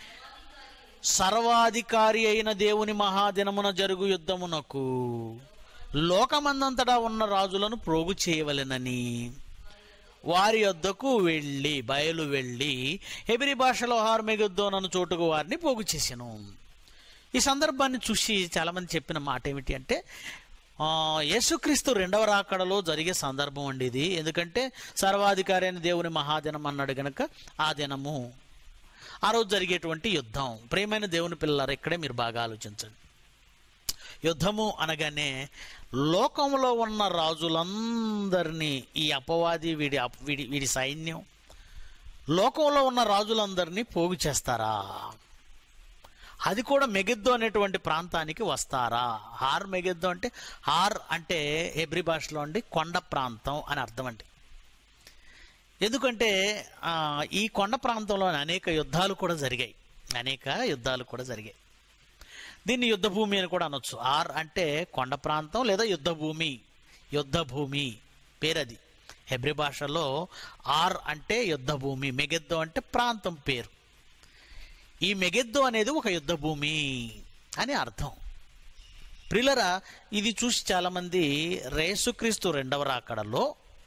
సర్వాధికారి అయిన దేవుని మహాదినమున జరుగు యుద్ధమునకు లోకమందంతటా ఉన్న రాజులను ప్రోగు చేయవలెనని వారి యొద్దకు వెళ్ళి బయలు వెళ్ళి హెబిరి భాషలో హార్మెగొద్దోనను చోటుకు వారిని పోగు చేశాను ఈ సందర్భాన్ని చూసి చాలామంది చెప్పిన మాట ఏమిటి అంటే ఆ, యేసుక్రీస్తు రెండవ రాకడలో జరిగే సందర్భం అండి ఇది ఎందుకంటే సర్వాధికారి అయిన దేవుని మహాదినం అన్నాడు గనక ఆ దినము ఆ రోజు జరిగేటువంటి యుద్ధం ప్రేమైన దేవుని పిల్లలు ఇక్కడే మీరు బాగా ఆలోచించండి యుద్ధము అనగానే లోకంలో ఉన్న రాజులందరినీ ఈ అపవాది వీడి అప్- వీడి వీడి సైన్యం లోకంలో ఉన్న రాజులందరినీ పోగు చేస్తారా అది కూడా మెగిద్దు అనేటువంటి ప్రాంతానికి వస్తారా హార్ మెగిద్దు అంటే హార్ అంటే హెబ్రి భాషలో అండి కొండ ప్రాంతం అని అర్థం అండి ఎందుకంటే ఆ, ఈ కొండ ప్రాంతంలో అనేక యుద్ధాలు కూడా జరిగాయి అనేక యుద్ధాలు కూడా జరిగాయి దీన్ని యుద్ధ భూమి అని కూడా అనొచ్చు ఆర్ అంటే కొండ ప్రాంతం లేదా యుద్ధ భూమి యుద్ధ భూమి పేరది హెబ్రి భాషలో ఆర్ అంటే యుద్ధ భూమి మెగెద్దో అంటే ప్రాంతం పేరు ఈ మెగెద్దో అనేది ఒక యుద్ధ భూమి అని అర్థం ప్రిలరా ఇది చూసి చాలామంది రేసుక్రీస్తు రెండవ రాకడలో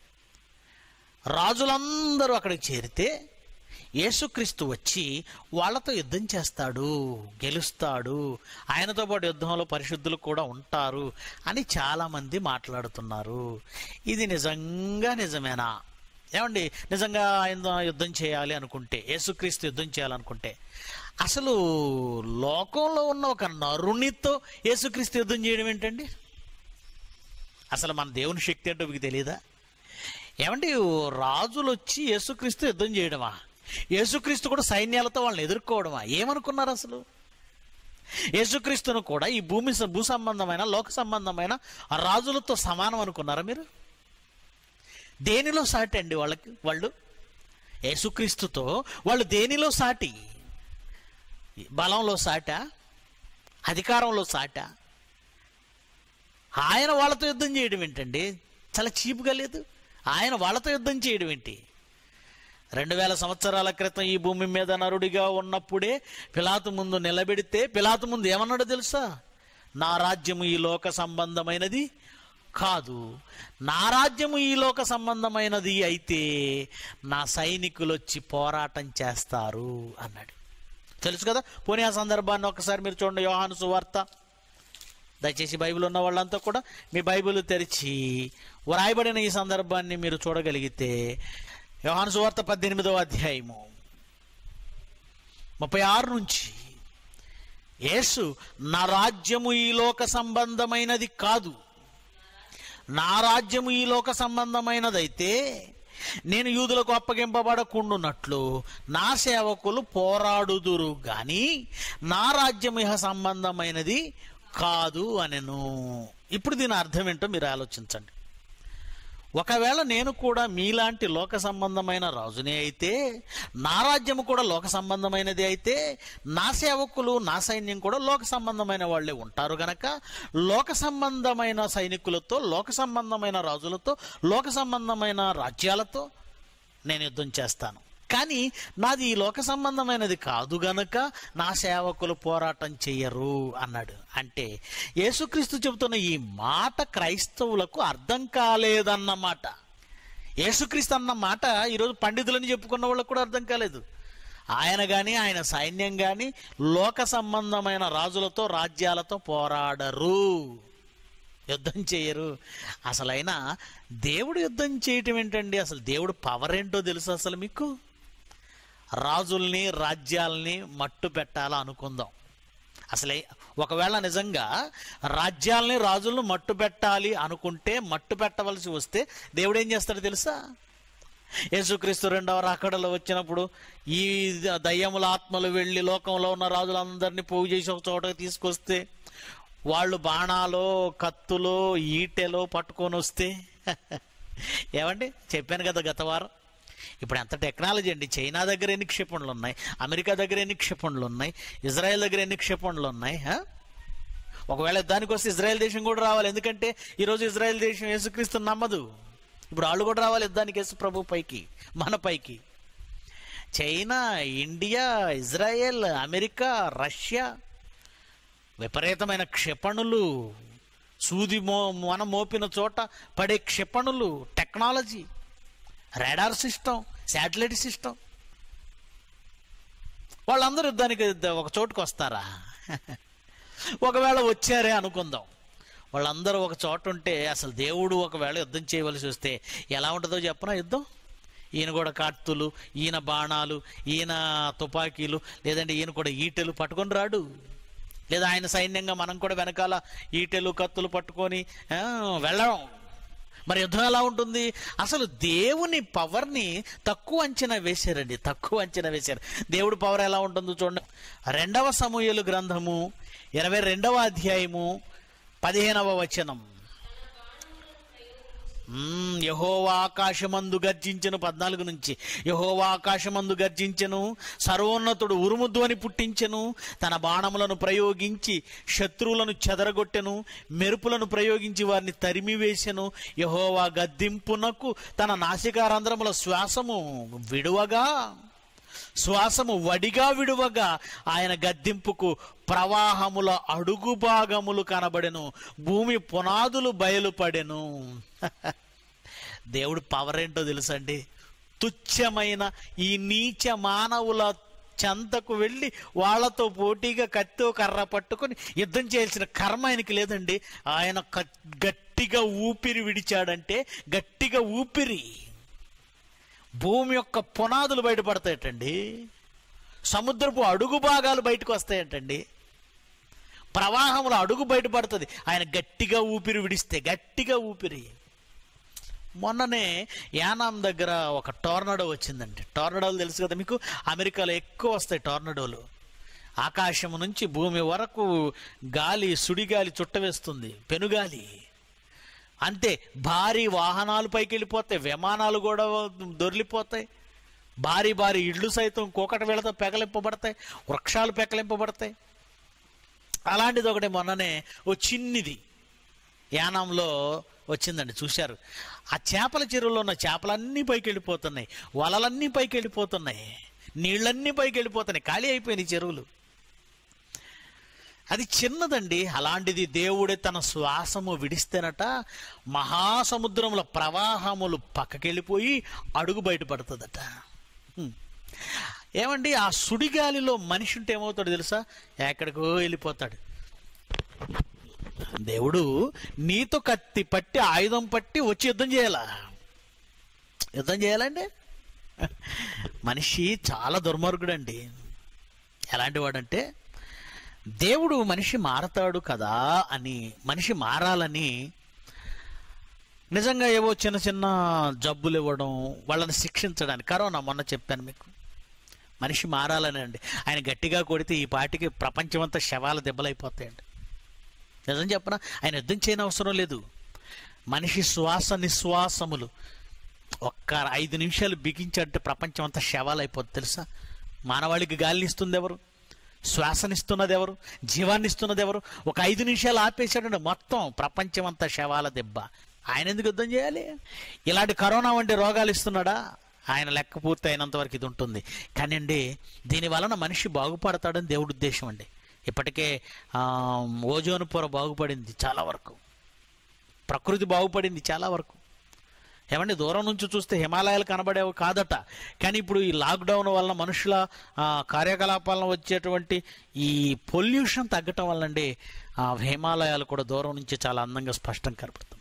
రాజులందరూ అక్కడికి చేరితే యేసుక్రీస్తు వచ్చి వాళ్ళతో యుద్ధం చేస్తాడు గెలుస్తాడు ఆయనతో పాటు యుద్ధంలో పరిశుద్ధులు కూడా ఉంటారు అని చాలామంది మాట్లాడుతున్నారు ఇది నిజంగా నిజమేనా ఏమండి నిజంగా ఆయన యుద్ధం చేయాలి అనుకుంటే యేసుక్రీస్తు యుద్ధం చేయాలనుకుంటే అసలు లోకంలో ఉన్న ఒక నరునితో యేసుక్రీస్తు యుద్ధం చేయడం ఏంటండి అసలు మన దేవుని శక్తి ఏంటో మీకు తెలియదా ఏమండి రాజులు వచ్చి యేసుక్రీస్తు యుద్ధం చేయడమా యేసుక్రీస్తు కూడా సైన్యాలతో వాళ్ళని ఎదుర్కోవడమా ఏమనుకున్నారు అసలు యేసుక్రీస్తును కూడా ఈ భూమి స- భూ సంబంధమైన లోక సంబంధమైన రాజులతో సమానం అనుకున్నారా మీరు దేనిలో సాటి అండి వాళ్ళకి వాళ్ళు యేసుక్రీస్తుతో వాళ్ళు దేనిలో సాటి బలంలో సాట అధికారంలో సాట ఆయన వాళ్ళతో యుద్ధం చేయడం ఏంటండి చాలా చీపుగా లేదు ఆయన వాళ్ళతో యుద్ధం చేయడం ఏంటి రెండు వేల సంవత్సరాల క్రితం ఈ భూమి మీద నరుడిగా ఉన్నప్పుడే పిలాతు ముందు నిలబెడితే పిలాతు ముందు ఏమన్నాడో తెలుసా నా రాజ్యము ఈ లోక సంబంధమైనది కాదు నా రాజ్యము ఈ లోక సంబంధమైనది అయితే నా సైనికులు వచ్చి పోరాటం చేస్తారు అన్నాడు తెలుసు కదా పోనీ ఆ సందర్భాన్ని ఒకసారి మీరు చూడండి యోహాను సువార్త దయచేసి బైబిల్ ఉన్న వాళ్ళంతా కూడా మీ బైబిల్ తెరిచి వ్రాయబడిన ఈ సందర్భాన్ని మీరు చూడగలిగితే యోహాను సువార్త పద్దెనిమిదవ అధ్యాయము ముప్పై ఆరు నుంచి యేసు నా రాజ్యము ఈ లోక సంబంధమైనది కాదు నా రాజ్యము ఈ లోక సంబంధమైనదైతే నేను యూదులకు అప్పగింపబడకుండున్నట్లు నా సేవకులు పోరాడుదురు గాని నా రాజ్యం ఇహ సంబంధమైనది కాదు అనెను ఇప్పుడు దీని అర్థం ఏంటో మీరు ఆలోచించండి ఒకవేళ నేను కూడా మీలాంటి లోక సంబంధమైన రాజునే అయితే నా రాజ్యము కూడా లోక సంబంధమైనది అయితే నా సేవకులు నా సైన్యం కూడా లోక సంబంధమైన వాళ్ళే ఉంటారు గనక లోక సంబంధమైన సైనికులతో లోక సంబంధమైన రాజులతో లోక సంబంధమైన రాజ్యాలతో నేను యుద్ధం చేస్తాను కానీ నాది ఈ లోక సంబంధమైనది కాదు గనుక నా సేవకులు పోరాటం చెయ్యరు అన్నాడు అంటే యేసుక్రీస్తు చెబుతున్న ఈ మాట క్రైస్తవులకు అర్థం కాలేదన్నమాట యేసుక్రీస్తు అన్న మాట ఈరోజు పండితులని చెప్పుకున్న వాళ్ళకు కూడా అర్థం కాలేదు ఆయన కానీ ఆయన సైన్యం కానీ లోక సంబంధమైన రాజులతో రాజ్యాలతో పోరాడరు యుద్ధం చేయరు అసలైనా దేవుడు యుద్ధం చేయటం ఏంటండి అసలు దేవుడు పవర్ ఏంటో తెలుసు అసలు మీకు రాజుల్ని రాజ్యాల్ని మట్టు పెట్టాలా అనుకుందాం అసలే ఒకవేళ నిజంగా రాజ్యాల్ని రాజులను మట్టు పెట్టాలి అనుకుంటే మట్టు పెట్టవలసి వస్తే దేవుడు ఏం చేస్తాడో తెలుసా యేసుక్రీస్తు రెండవ రాకడలో వచ్చినప్పుడు ఈ దయ్యముల ఆత్మలు వెళ్ళి లోకంలో ఉన్న రాజులందరినీ పోగు చేసి ఒక చోటకి తీసుకొస్తే వాళ్ళు బాణాలు కత్తులు ఈటెలో పట్టుకొని వస్తే ఏమండి చెప్పాను కదా గత వారం ఇప్పుడు ఎంత టెక్నాలజీ అండి చైనా దగ్గర ఎన్ని క్షిపణులు ఉన్నాయి అమెరికా దగ్గర ఎన్ని క్షిపణులు ఉన్నాయి ఇజ్రాయెల్ దగ్గర ఎన్ని క్షిపణులు ఉన్నాయి హ? ఒకవేళ యుద్ధానికి వస్తే ఇజ్రాయెల్ దేశం కూడా రావాలి ఎందుకంటే ఈరోజు ఇజ్రాయెల్ దేశం యేసుక్రీస్తు నమ్మదు ఇప్పుడు వాళ్ళు కూడా రావాలి యుద్ధానికి యేసు ప్రభు పైకి మన పైకి China India Israel America Russia విపరీతమైన క్షిపణులు సూది మో మన మోపిన చోట పడే క్షిపణులు technology radar system satellite system వాళ్ళందరూ యుద్ధానికి ఒక చోటుకు వస్తారా ఒకవేళ వచ్చారే అనుకుందాం వాళ్ళందరూ ఒక చోట ఉంటే అసలు దేవుడు ఒకవేళ యుద్ధం చేయవలసి వస్తే ఎలా ఉంటుందో చెప్పనా యుద్ధం ఈయన కూడా కత్తులు ఈయన బాణాలు ఈయన తుపాకీలు లేదంటే ఈయన కూడా ఈటెలు పట్టుకొని రాడు లేదా ఆయన సైన్యంగా మనం కూడా వెనకాల ఈటెలు కత్తులు పట్టుకొని ఆ, వెళ్ళడం మరి యుద్ధం ఎలా ఉంటుంది అసలు దేవుని పవర్ని తక్కువ అంచనా వేశారండి తక్కువ అంచనా వేశారు దేవుడి పవర్ ఎలా ఉంటుందో చూడండి రెండవ సమూహలు గ్రంథము ఇరవై రెండవ అధ్యాయము పదిహేనవ వచనం మ్మ్, యెహోవా ఆకాశమందు గర్జించెను పద్నాలుగు నుంచి యెహోవా ఆకాశమందు గర్జించెను సర్వోన్నతుడు ఉరుముధ్వని పుట్టించెను తన బాణములను ప్రయోగించి శత్రువులను చెదరగొట్టెను మెరుపులను ప్రయోగించి వారిని తరిమి వేసెను యెహోవా గద్దింపునకు తన నాసికారంధ్రముల శ్వాసము విడువగా శ్వాసము వడిగా విడువగా ఆయన గద్దింపుకు ప్రవాహముల అడుగు భాగములు కనబడెను భూమి పునాదులు బయలుపడెను దేవుడు పవర్ ఏంటో తెలుసండి తుచ్చమైన ఈ నీచ మానవుల చెంతకు వెళ్ళి వాళ్ళతో పోటీగా కత్తో కర్ర పట్టుకొని యుద్ధం చేయాల్సిన కర్మ ఆయనకి లేదండి ఆయన క- గట్టిగా ఊపిరి విడిచాడంటే గట్టిగా ఊపిరి భూమి యొక్క పునాదులు బయటపడతాయటండి సముద్రపు అడుగు భాగాలు బయటకు వస్తాయటండి ప్రవాహంలో అడుగు బయటపడుతుంది ఆయన గట్టిగా ఊపిరి విడిస్తే గట్టిగా ఊపిరి మొన్ననే యానాం దగ్గర ఒక టోర్నడో వచ్చిందండి టోర్నడోలు తెలుసు కదా మీకు అమెరికాలో ఎక్కువ వస్తాయి టోర్నడోలు ఆకాశం నుంచి భూమి వరకు గాలి సుడిగాలి చుట్టవేస్తుంది పెనుగాలి అంతే భారీ వాహనాలు పైకి వెళ్ళిపోతాయి విమానాలు కూడా దొరిలిపోతాయి భారీ భారీ ఇళ్ళు సైతం కూకట వేళతో పెకలింపబడతాయి వృక్షాలు పెకలింపబడతాయి అలాంటిది ఒకటి మొన్ననే ఓ చిన్నిది యానంలో వచ్చిందండి చూశారు ఆ చేపల చెరువులో ఉన్న చేపలన్నీ పైకి వెళ్ళిపోతున్నాయి వలలన్నీ పైకి వెళ్ళిపోతున్నాయి నీళ్ళన్నీ పైకి వెళ్ళిపోతున్నాయి ఖాళీ అయిపోయినాయి చెరువులు అది చిన్నదండి అలాంటిది దేవుడే తన శ్వాసము విడిస్తేనట మహాసముద్రముల ప్రవాహములు పక్కకెళ్ళిపోయి అడుగు బయటపడుతుందట హ్మ్. ఏమండి ఆ సుడిగాలిలో మనిషి ఉంటే ఏమవుతాడు తెలుసా ఎక్కడికో వెళ్ళిపోతాడు దేవుడు నీతో కత్తి పట్టి ఆయుధం పట్టి వచ్చి యుద్ధం చేయాలా యుద్ధం చేయాలండి మనిషి చాలా దుర్మార్గుడండి ఎలాంటి వాడంటే దేవుడు మనిషి మారతాడు కదా అని మనిషి మారాలని నిజంగా ఏవో చిన్న చిన్న జబ్బులు ఇవ్వడం వాళ్ళని శిక్షించడానికి కరోనా మొన్న చెప్పాను మీకు మనిషి మారాలని అండి ఆయన గట్టిగా కొడితే ఈ పాటికి ప్రపంచమంతా శవాల దెబ్బలైపోతాయండి నిజం చెప్పనా ఆయన యుద్ధం చేయని అవసరం లేదు మనిషి శ్వాస నిశ్వాసములు ఒక్క ఐదు నిమిషాలు బిగించంటే ప్రపంచం అంతా శవాలు అయిపోతుంది తెలుసా మానవాళికి గాలిని ఇస్తుంది ఎవరు శ్వాసనిస్తున్నది ఎవరు జీవాన్ని ఇస్తున్నది ఎవరు ఒక ఐదు నిమిషాలు ఆపేశాడంటే మొత్తం ప్రపంచం అంతా శవాల దెబ్బ ఆయన ఎందుకు యుద్ధం చేయాలి ఇలాంటి కరోనా వంటి రోగాలు ఇస్తున్నాడా ఆయన లెక్క పూర్తి అయినంత వరకు ఇది ఉంటుంది కానీ అండి దీని వలన మనిషి బాగుపడతాడని దేవుడి ఉద్దేశం అండి ఇప్పటికే ఆ, ఓజోన్ పొర బాగుపడింది చాలా వరకు ప్రకృతి బాగుపడింది చాలా వరకు ఏమండి దూరం నుంచి చూస్తే హిమాలయాలు కనబడేవి కాదట కానీ ఇప్పుడు ఈ లాక్డౌన్ వలన మనుషుల ఆ, కార్యకలాపాలను వచ్చేటువంటి ఈ పొల్యూషన్ తగ్గటం వల్లండి ఆ హిమాలయాలు కూడా దూరం నుంచి చాలా అందంగా స్పష్టం కనపడుతుంది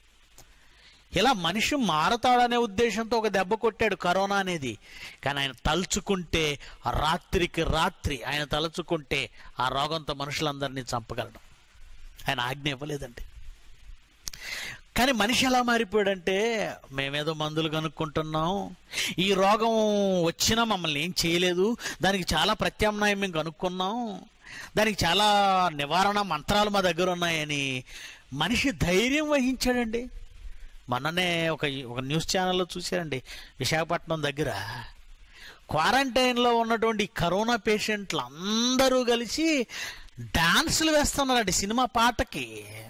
ఇలా మనిషి మారతాడనే ఉద్దేశంతో ఒక దెబ్బ కొట్టాడు కరోనా అనేది కానీ ఆయన తలుచుకుంటే ఆ రాత్రికి రాత్రి ఆయన తలుచుకుంటే ఆ రోగంతో మనుషులందరినీ చంపగలడు ఆయన ఆజ్ఞ ఇవ్వలేదండి కానీ మనిషి ఎలా మారిపోయాడంటే మేమేదో మందులు కనుక్కుంటున్నాం ఈ రోగం వచ్చినా మమ్మల్ని ఏం చేయలేదు దానికి చాలా ప్రత్యామ్నాయం మేము కనుక్కున్నాం దానికి చాలా నివారణ మంత్రాలు మా దగ్గర ఉన్నాయని మనిషి ధైర్యం వహించాడండి మొన్ననే ఒక ఒక న్యూస్ ఛానల్లో చూశారండి విశాఖపట్నం దగ్గర క్వారంటైన్లో ఉన్నటువంటి ఈ కరోనా పేషెంట్లు అందరూ కలిసి డాన్సులు వేస్తున్నారండి సినిమా పాటకి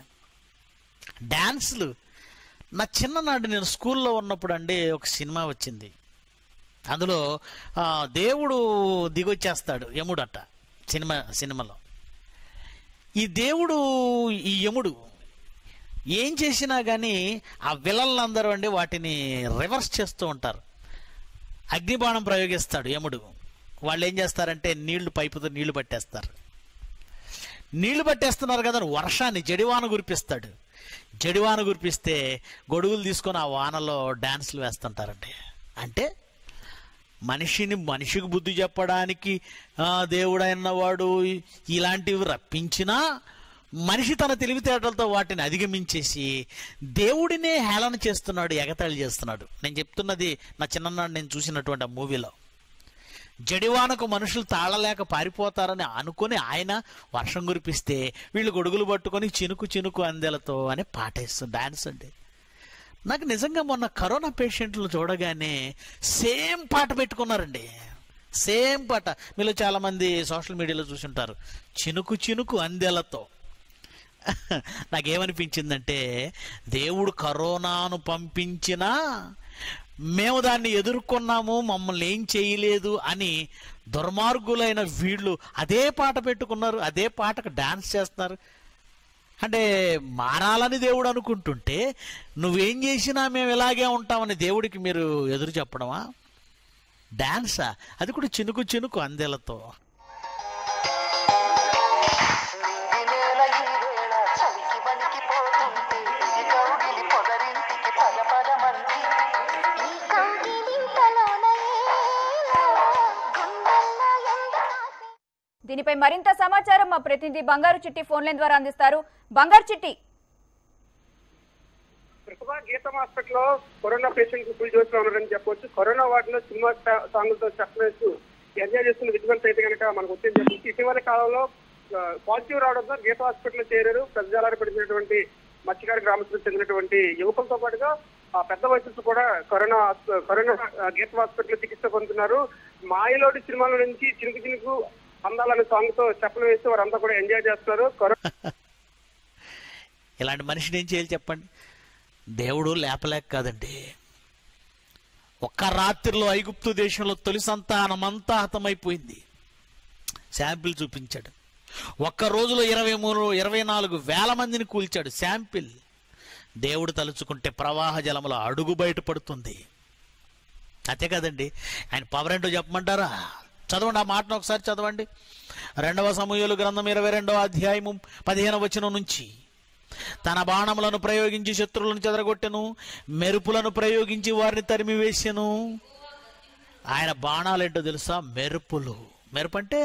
డాన్సులు నా చిన్ననాడు నేను స్కూల్లో ఉన్నప్పుడు అండి ఒక సినిమా వచ్చింది అందులో ఆ, దేవుడు దిగొచ్చేస్తాడు యముడట సినిమా సినిమాలో ఈ దేవుడు ఈ యముడు ఏం చేసినా కానీ ఆ విలన్లందరూ అండి వాటిని రివర్స్ చేస్తూ ఉంటారు అగ్నిబాణం ప్రయోగిస్తాడు యముడు వాళ్ళు ఏం చేస్తారంటే నీళ్లు పైపుతో నీళ్లు పట్టేస్తారు నీళ్లు పట్టేస్తున్నారు కదా అని వర్షాన్ని జడివాన కురిపిస్తాడు జడివాన కురిపిస్తే గొడుగులు తీసుకొని ఆ వానలో డాన్సులు వేస్తుంటారండి అంటే మనిషిని మనిషికి బుద్ధి చెప్పడానికి ఆ, దేవుడైనవాడు ఇలాంటివి రప్పించినా మనిషి తన తెలివితేటలతో వాటిని అధిగమించేసి దేవుడినే హేళన చేస్తున్నాడు ఎగతాళి చేస్తున్నాడు నేను చెప్తున్నది నా చిన్ననాడు నేను చూసినటువంటి ఆ మూవీలో జడివానకు మనుషులు తాళలేక పారిపోతారని అనుకుని ఆయన వర్షం కురిపిస్తే వీళ్ళు గొడుగులు పట్టుకొని చినుకు చినుకు అందెలతో అని పాటేస్తుంది డాన్స్ అండి నాకు నిజంగా మొన్న కరోనా పేషెంట్లు చూడగానే సేమ్ పాట పెట్టుకున్నారండి సేమ్ పాట మీలో చాలామంది సోషల్ మీడియాలో చూసుంటారు చినుకు చినుకు అందెలతో నాకేమనిపించిందంటే దేవుడు కరోనాను పంపించినా మేము దాన్ని ఎదుర్కొన్నాము మమ్మల్ని ఏం చేయలేదు అని దుర్మార్గులైన వీళ్ళు అదే పాట పెట్టుకున్నారు అదే పాటకు డాన్స్ చేస్తున్నారు అంటే మారాలని దేవుడు అనుకుంటుంటే నువ్వేం చేసినా మేము ఇలాగే ఉంటామని దేవుడికి మీరు ఎదురు చెప్పడమా డాన్సా అది కూడా చినుకు చినుకు అందెలతో నింగినేల ఈ వేళ చలికి వణికిపోతుంటే ఇది కౌగిలి పొదరింటికి పద పదమంది ఈ కౌగిలింతలోన ఏలో గుండెల్లో ఎండ కాసే దీనిపై మరింత సమాచారం మా ప్రతినిధి బంగారు చిట్టి ఫోన్ లైన్ ద్వారా అందిస్తారు బంగారు చిట్టి ప్రతిభా గీతం హాస్పిటల్లో కరోనా పేషెంట్ ఫుల్ జోష్ లో ఉన్నారని చెప్పొచ్చు కరోనా వార్డులో సినిమా సా- సాంగులతో చెప్పేస్తూ ఎంజాయ్ చేస్తున్న విజువల్స్ అయితే కనుక మనకు వచ్చేది చెప్పొచ్చు ఇటీవల కాలంలో పాజిటివ్ రావడంతో గీత హాస్పిటల్ చేరారు పెద్దజాలారి పడినటువంటి మత్స్యకార గ్రామస్తులకు చెందినటువంటి యువకులతో పాటుగా ఆ పెద్ద వయసుతో కూడా కరోనా హాస్ప- కరోనా ఆ, గీత హాస్పిటల్ చికిత్స పొందుతున్నారు మాయలోడి సినిమాల నుంచి చినుకు చినుకు అందాలనే సాంగ్ తో చెప్పలు వేసి వారంతా కూడా ఎంజాయ్ చేస్తున్నారు కరోనా ఇలాంటి మనిషిని ఏం చేయాలి చెప్పండి దేవుడు లేపలేక కాదండి ఒక్క రాత్రిలో ఐగుప్తు దేశంలో తొలి సంతానం అంతా హతమైపోయింది శాంపిల్ చూపించాడు ఒక్క రోజులో ఇరవై మూడు ఇరవై నాలుగు వేల మందిని కూల్చాడు శాంపిల్ దేవుడు తలుచుకుంటే ప్రవాహ జలముల అడుగు బయటపడుతుంది అంతే కదండి ఆయన పవర్ ఏంటో చెప్పమంటారా చదవండి ఆ మాటను ఒకసారి చదవండి రెండవ సమూహలు గ్రంథం ఇరవై రెండవ అధ్యాయము పదిహేను వచనం నుంచి తన బాణములను ప్రయోగించి శత్రువులను చెదరగొట్టెను మెరుపులను ప్రయోగించి వారిని తరిమి వేసెను ఆయన బాణాలు ఏంటో తెలుసా మెరుపులు మెరుపు అంటే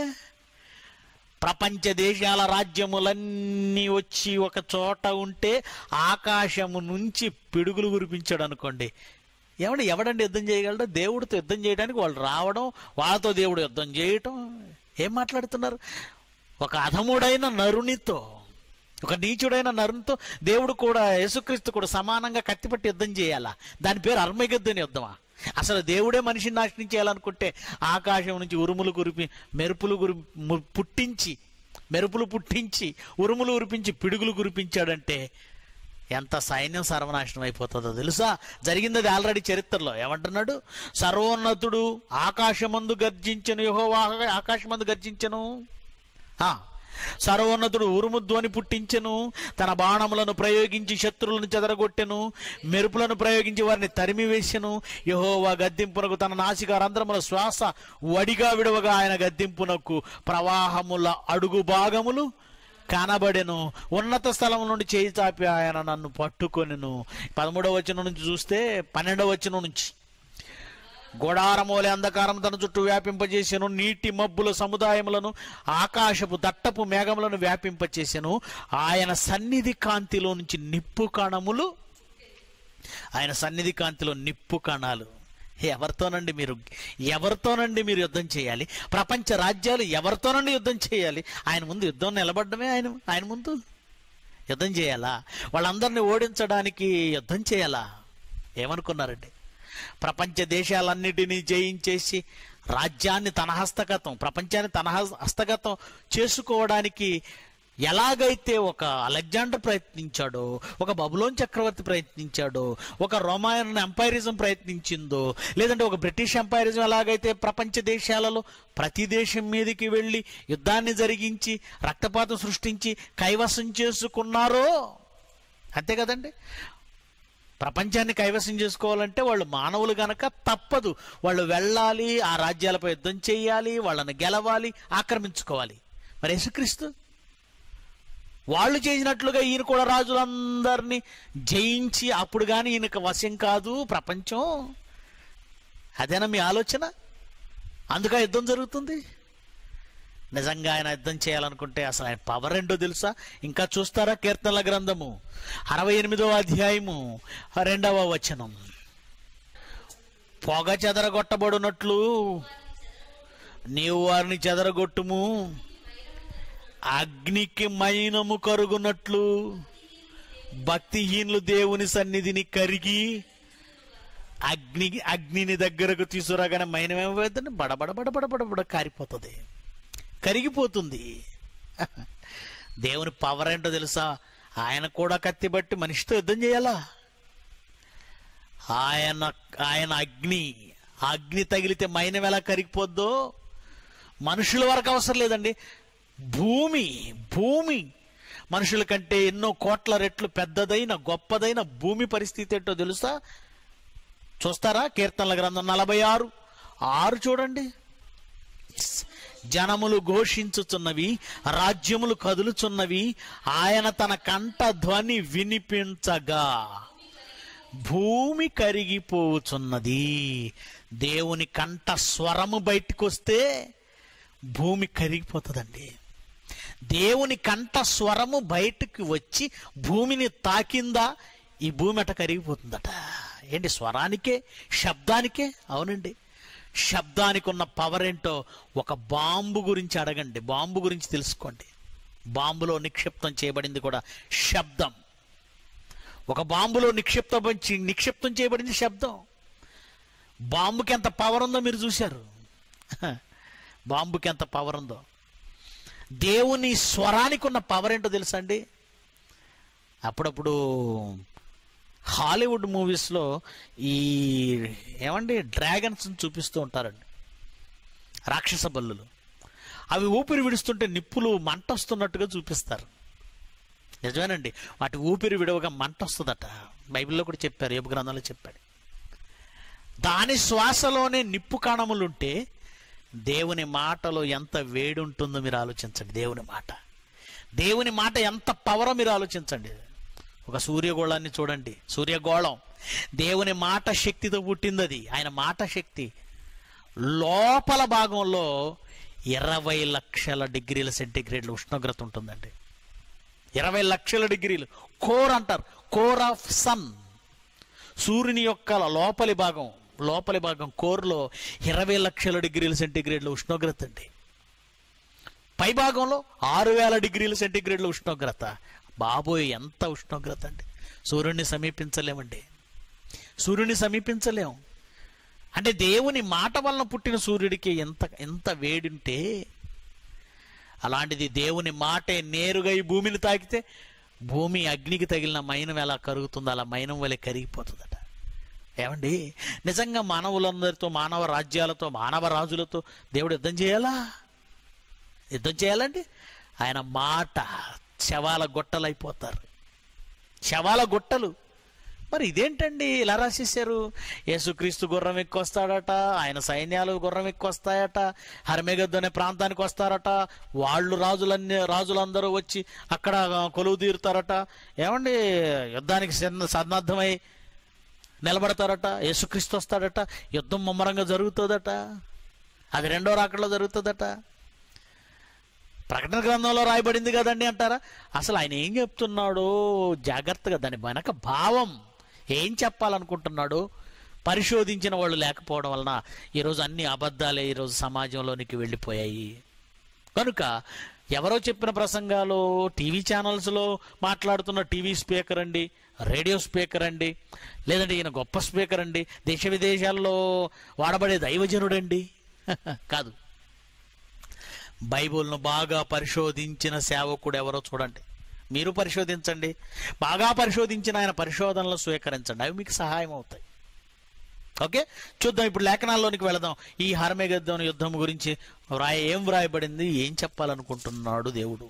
ప్రపంచ దేశాల రాజ్యములన్నీ వచ్చి ఒక చోట ఉంటే ఆకాశము నుంచి పిడుగులు కురిపించాడు అనుకోండి ఏమండి ఎవడండి యుద్ధం చేయగలడు దేవుడితో యుద్ధం చేయడానికి వాళ్ళు రావడం వాళ్ళతో దేవుడు యుద్ధం చేయటం ఏం మాట్లాడుతున్నారు ఒక అధముడైన నరునితో ఒక నీచుడైన నరునితో దేవుడు కూడా యేసుక్రీస్తు కూడా సమానంగా కత్తిపట్టి యుద్ధం చేయాలా దాని పేరు అర్మయుద్ధని యుద్ధమా అసలు దేవుడే మనిషిని నాశనం చేయాలనుకుంటే ఆకాశం నుంచి ఉరుములు కురిపి మెరుపులు కురి ము- పుట్టించి మెరుపులు పుట్టించి ఉరుములు ఉరిపించి పిడుగులు కురిపించాడంటే ఎంత సైన్యం సర్వనాశనం అయిపోతుందో తెలుసా జరిగింది అది ఆల్రెడీ చరిత్రలో ఏమంటున్నాడు సర్వోన్నతుడు ఆకాశమందు గర్జించను యెహోవా ఆకాశమందు గర్జించను ఆ, సర్వోన్నతుడు ఉరుము ధ్వని పుట్టించెను తన బాణములను ప్రయోగించి శత్రువులను చెదరగొట్టెను మెరుపులను ప్రయోగించి వారిని తరిమివేసెను యహోవా గద్దింపునకు తన నాసిక రంధ్రముల శ్వాస వడిగా విడవగా ఆయన గద్దింపునకు ప్రవాహముల అడుగు భాగములు కనబడెను ఉన్నత స్థలం నుండి చేయి చాపి ఆయన నన్ను పట్టుకొనెను పదమూడవ వచనం నుంచి చూస్తే పన్నెండవ వచనం నుంచి గోడారమోలే అంధకారం తన చుట్టూ వ్యాపింపజేసెను నీటి మబ్బుల సముదాయములను ఆకాశపు దట్టపు మేఘములను వ్యాపింపచేసెను ఆయన సన్నిధి కాంతిలో నుంచి నిప్పు కణములు ఆయన సన్నిధి కాంతిలో నిప్పు కణాలు ఎవరితోనండి మీరు ఎవరితోనండి మీరు యుద్ధం చేయాలి ప్రపంచ రాజ్యాలు ఎవరితోనండి యుద్ధం చేయాలి ఆయన ముందు యుద్ధం నిలబడమే ఆయన ఆయన ముందు యుద్ధం చేయాలా వాళ్ళందరినీ ఓడించడానికి యుద్ధం చేయాలా ఏమనుకున్నారండి ప్రపంచ దేశాలన్నిటినీ జయించేసి రాజ్యాన్ని తన హస్తగతం ప్రపంచాన్ని తన హస్- హస్తగతం చేసుకోవడానికి ఎలాగైతే ఒక అలెగ్జాండర్ ప్రయత్నించాడో ఒక బబులోన్ చక్రవర్తి ప్రయత్నించాడో ఒక రోమాయన్ ఎంపైరిజం ప్రయత్నించిందో లేదంటే ఒక బ్రిటిష్ ఎంపైరిజం ఎలాగైతే ప్రపంచ దేశాలలో ప్రతి దేశం మీదకి వెళ్ళి యుద్ధాన్ని జరిగించి రక్తపాతం సృష్టించి కైవసం చేసుకున్నారో అంతే కదండి ప్రపంచాన్ని కైవసం చేసుకోవాలంటే వాళ్ళు మానవులు గనక తప్పదు వాళ్ళు వెళ్ళాలి ఆ రాజ్యాలపై యుద్ధం చేయాలి వాళ్ళని గెలవాలి ఆక్రమించుకోవాలి మరి యేసుక్రీస్తు వాళ్ళు చేసినట్లుగా ఈయన కూడా రాజులందరినీ జయించి అప్పుడు కానీ ఈయనకు వశం కాదు ప్రపంచం అదేనా మీ ఆలోచన అందుక యుద్ధం జరుగుతుంది నిజంగా ఆయన యుద్ధం చేయాలనుకుంటే అసలు ఆయన పవర్ ఏంటో తెలుసా ఇంకా చూస్తారా కీర్తనల గ్రంథము అరవై ఎనిమిదవ అధ్యాయము రెండవ వచనం పొగ చెదరగొట్టబడినట్లు నీవు వారిని చెదరగొట్టుము అగ్నికి మైనము కరుగునట్లు భక్తిహీనులు దేవుని సన్నిధిని కరిగి అగ్ని అగ్నిని దగ్గరకు తీసుకురాగానే మైనం ఏమైపోతుందండి బడబడ బడబడ బడబడ కారిపోతుంది కరిగిపోతుంది దేవుని పవర్ ఏంటో తెలుసా ఆయన కూడా కత్తి బట్టి మనిషితో యుద్ధం చేయాలా ఆయన ఆయన అగ్ని ఆ అగ్ని తగిలితే మైనం ఎలా కరిగిపోద్దో మనుషుల వరకు అవసరం లేదండి భూమి భూమి మనుషుల కంటే ఎన్నో కోట్ల రెట్లు పెద్దదైన గొప్పదైన భూమి పరిస్థితి ఏంటో తెలుసా చూస్తారా కీర్తనల గ్రంథం నలభై ఆరు ఆరు చూడండి జనములు ఘోషించుచున్నవి రాజ్యములు కదులుచున్నవి ఆయన తన కంఠ ధ్వని వినిపించగా భూమి కరిగిపోచున్నది దేవుని కంఠ స్వరము బయటకు వస్తే భూమి కరిగిపోతుందండి దేవుని కంఠ స్వరము బయటకు వచ్చి భూమిని తాకిందా ఈ భూమి అట కరిగిపోతుందట ఏంటి స్వరానికే శబ్దానికే అవునండి శబ్దానికి ఉన్న పవర్ ఏంటో ఒక బాంబు గురించి అడగండి బాంబు గురించి తెలుసుకోండి బాంబులో నిక్షిప్తం చేయబడింది కూడా శబ్దం ఒక బాంబులో నిక్షిప్తం నిక్షిప్తం చేయబడింది శబ్దం బాంబుకి ఎంత పవర్ ఉందో మీరు చూశారు బాంబుకి ఎంత పవర్ ఉందో దేవుని స్వరానికి ఉన్న పవర్ ఏంటో తెలుసా అండి అప్పుడప్పుడు హాలీవుడ్ మూవీస్లో ఈ ఏమండి డ్రాగన్స్ చూపిస్తూ ఉంటారండి రాక్షస బల్లులు అవి ఊపిరి విడుస్తుంటే నిప్పులు మంట వస్తున్నట్టుగా చూపిస్తారు నిజమేనండి వాటి ఊపిరి విడవగా మంట వస్తుందట బైబిల్లో కూడా చెప్పారు ఏబు గ్రంథంలో చెప్పాడు దాని శ్వాసలోనే నిప్పు కణములుంటే దేవుని మాటలో ఎంత వేడి ఉంటుందో మీరు ఆలోచించండి దేవుని మాట దేవుని మాట ఎంత పవరో మీరు ఆలోచించండి ఒక సూర్యగోళాన్ని చూడండి సూర్యగోళం దేవుని మాట శక్తితో పుట్టింది అది ఆయన మాట శక్తి లోపల భాగంలో ఇరవై లక్షల డిగ్రీల సెంటీగ్రేడ్ల ఉష్ణోగ్రత ఉంటుందండి ఇరవై లక్షల డిగ్రీలు కోర్ అంటారు కోర్ ఆఫ్ సన్ సూర్యుని యొక్క లోపలి భాగం లోపలి భాగం కోర్లో ఇరవై లక్షల డిగ్రీల సెంటీగ్రేడ్ల ఉష్ణోగ్రత అండి పై భాగంలో ఆరు వేల డిగ్రీల సెంటీగ్రేడ్ల ఉష్ణోగ్రత బాబోయ్ ఎంత ఉష్ణోగ్రత అండి సూర్యుడిని సమీపించలేమండి సూర్యుడిని సమీపించలేం అంటే దేవుని మాట వలన పుట్టిన సూర్యుడికి ఎంత ఎంత వేడింటే అలాంటిది దేవుని మాటే నేరుగా ఈ భూమిని తాకితే భూమి అగ్నికి తగిలిన మైనం ఎలా కరుగుతుందో అలా మైనం వలె కరిగిపోతుందట ఏమండి నిజంగా మానవులందరితో మానవ రాజ్యాలతో మానవ రాజులతో దేవుడు యుద్ధం చేయాలా యుద్ధం చేయాలండి ఆయన మాట శవాల గొట్టలైపోతారు శవాల గొట్టలు మరి ఇదేంటండి ఇలా రాసేసారు యేసుక్రీస్తు గుర్రం ఎక్కువ వస్తాడట ఆయన సైన్యాలు గుర్రం ఎక్కువ వస్తాయట హర్మేగద్దు అనే ప్రాంతానికి వస్తారట వాళ్ళు రాజులన్నీ రాజులందరూ వచ్చి అక్కడ కొలువు తీరుతారట ఏమండి యుద్ధానికి సన్న- సన్నద్ధమై నిలబడతారట యేసుక్రీస్తు వస్తాడట యుద్ధం ముమ్మరంగా జరుగుతుందట అది రెండో రాకడలో జరుగుతుందట ప్రకటన గ్రంథంలో రాయబడింది కదండి అంటారా అసలు ఆయన ఏం చెప్తున్నాడో జాగ్రత్తగా దాని వెనక భావం ఏం చెప్పాలనుకుంటున్నాడు పరిశోధించిన వాళ్ళు లేకపోవడం వలన ఈరోజు అన్ని అబద్ధాలే ఈరోజు సమాజంలోనికి వెళ్ళిపోయాయి కనుక ఎవరో చెప్పిన ప్రసంగాలు టీవీ ఛానల్స్లో మాట్లాడుతున్న టీవీ స్పీకర్ అండి రేడియో స్పీకర్ అండి లేదంటే ఈయన గొప్ప స్పీకర్ అండి దేశ విదేశాల్లో వాడబడే దైవజనుడండి కాదు బైబిల్ను బాగా పరిశోధించిన సేవకుడు ఎవరో చూడండి మీరు పరిశోధించండి బాగా పరిశోధించిన ఆయన పరిశోధనలు స్వీకరించండి అవి మీకు సహాయం అవుతాయి ఓకే చూద్దాం ఇప్పుడు లేఖనాల్లోనికి వెళదాం ఈ హర్మేగద్దం యుద్ధం గురించి వ్రాయ ఏం వ్రాయబడింది ఏం చెప్పాలనుకుంటున్నాడు దేవుడు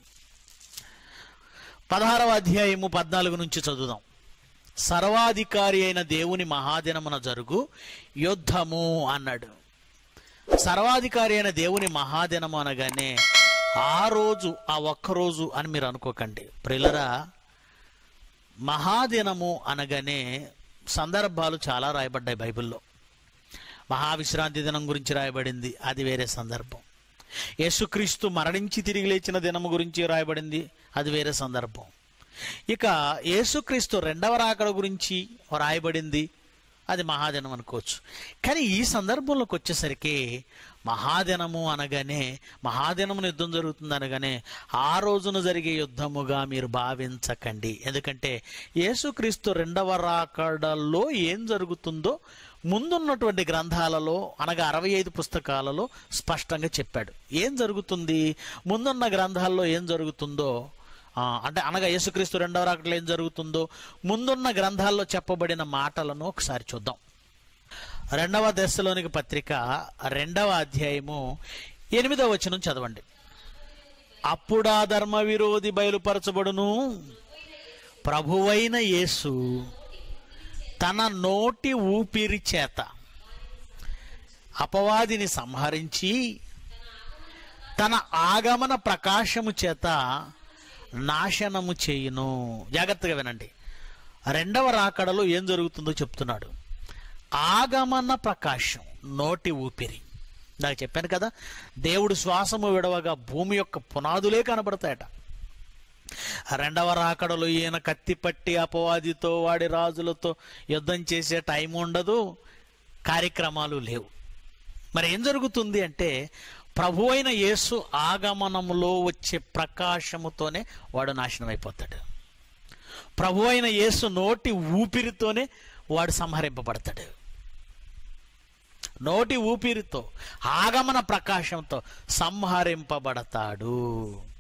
పదహారవ అధ్యాయము పద్నాలుగు నుంచి చదువుదాం సర్వాధికారి అయిన దేవుని మహాదినమున జరుగు యుద్ధము అన్నాడు సర్వాధికారి అయిన దేవుని మహాదినము అనగానే ఆ రోజు ఆ ఒక్క రోజు అని మీరు అనుకోకండి ప్రిలరా మహాదినము అనగానే సందర్భాలు చాలా రాయబడ్డాయి బైబిల్లో మహావిశ్రాంతి దినం గురించి రాయబడింది అది వేరే సందర్భం యేసుక్రీస్తు మరణించి తిరిగి లేచిన దినము గురించి రాయబడింది అది వేరే సందర్భం ఇక యేసుక్రీస్తు రెండవ రాకడ గురించి రాయబడింది అది మహాదినం అనుకోవచ్చు కానీ ఈ సందర్భంలోకి వచ్చేసరికి మహాదినము అనగానే మహాదినమున యుద్ధం జరుగుతుంది అనగానే ఆ రోజున జరిగే యుద్ధముగా మీరు భావించకండి ఎందుకంటే యేసుక్రీస్తు రెండవ రాకడలో ఏం జరుగుతుందో ముందున్నటువంటి గ్రంథాలలో అనగా అరవై ఐదు పుస్తకాలలో స్పష్టంగా చెప్పాడు ఏం జరుగుతుంది ముందున్న గ్రంథాల్లో ఏం జరుగుతుందో ఆ, అంటే అనగా యేసుక్రీస్తు రెండవ రాకడలో ఏం జరుగుతుందో ముందున్న గ్రంథాల్లో చెప్పబడిన మాటలను ఒకసారి చూద్దాం రెండవ దశలోనికి పత్రిక రెండవ అధ్యాయము ఎనిమిదవ వచనం చదవండి అప్పుడా ధర్మ విరోధి బయలుపరచబడును ప్రభువైన యేసు తన నోటి ఊపిరి చేత అపవాదిని సంహరించి తన ఆగమన ప్రకాశము చేత నాశనము చేయును జాగ్రత్తగా వినండి రెండవ రాకడలో ఏం జరుగుతుందో చెప్తున్నాడు ఆగమన ప్రకాశం నోటి ఊపిరి నాకు చెప్పాను కదా దేవుడు శ్వాసము విడవగా భూమి యొక్క పునాదులే కనబడతాయట రెండవ రాకడలో ఈయన కత్తి పట్టి అపవాదితో వాడి రాజులతో యుద్ధం చేసే టైం ఉండదు కార్యక్రమాలు లేవు మరి ఏం జరుగుతుంది అంటే ప్రభు అయిన యేసు ఆగమనములో వచ్చే ప్రకాశముతోనే వాడు నాశనం అయిపోతాడు ప్రభు అయిన యేసు నోటి ఊపిరితోనే వాడు సంహరింపబడతాడు నోటి ఊపిరితో ఆగమన ప్రకాశంతో సంహరింపబడతాడు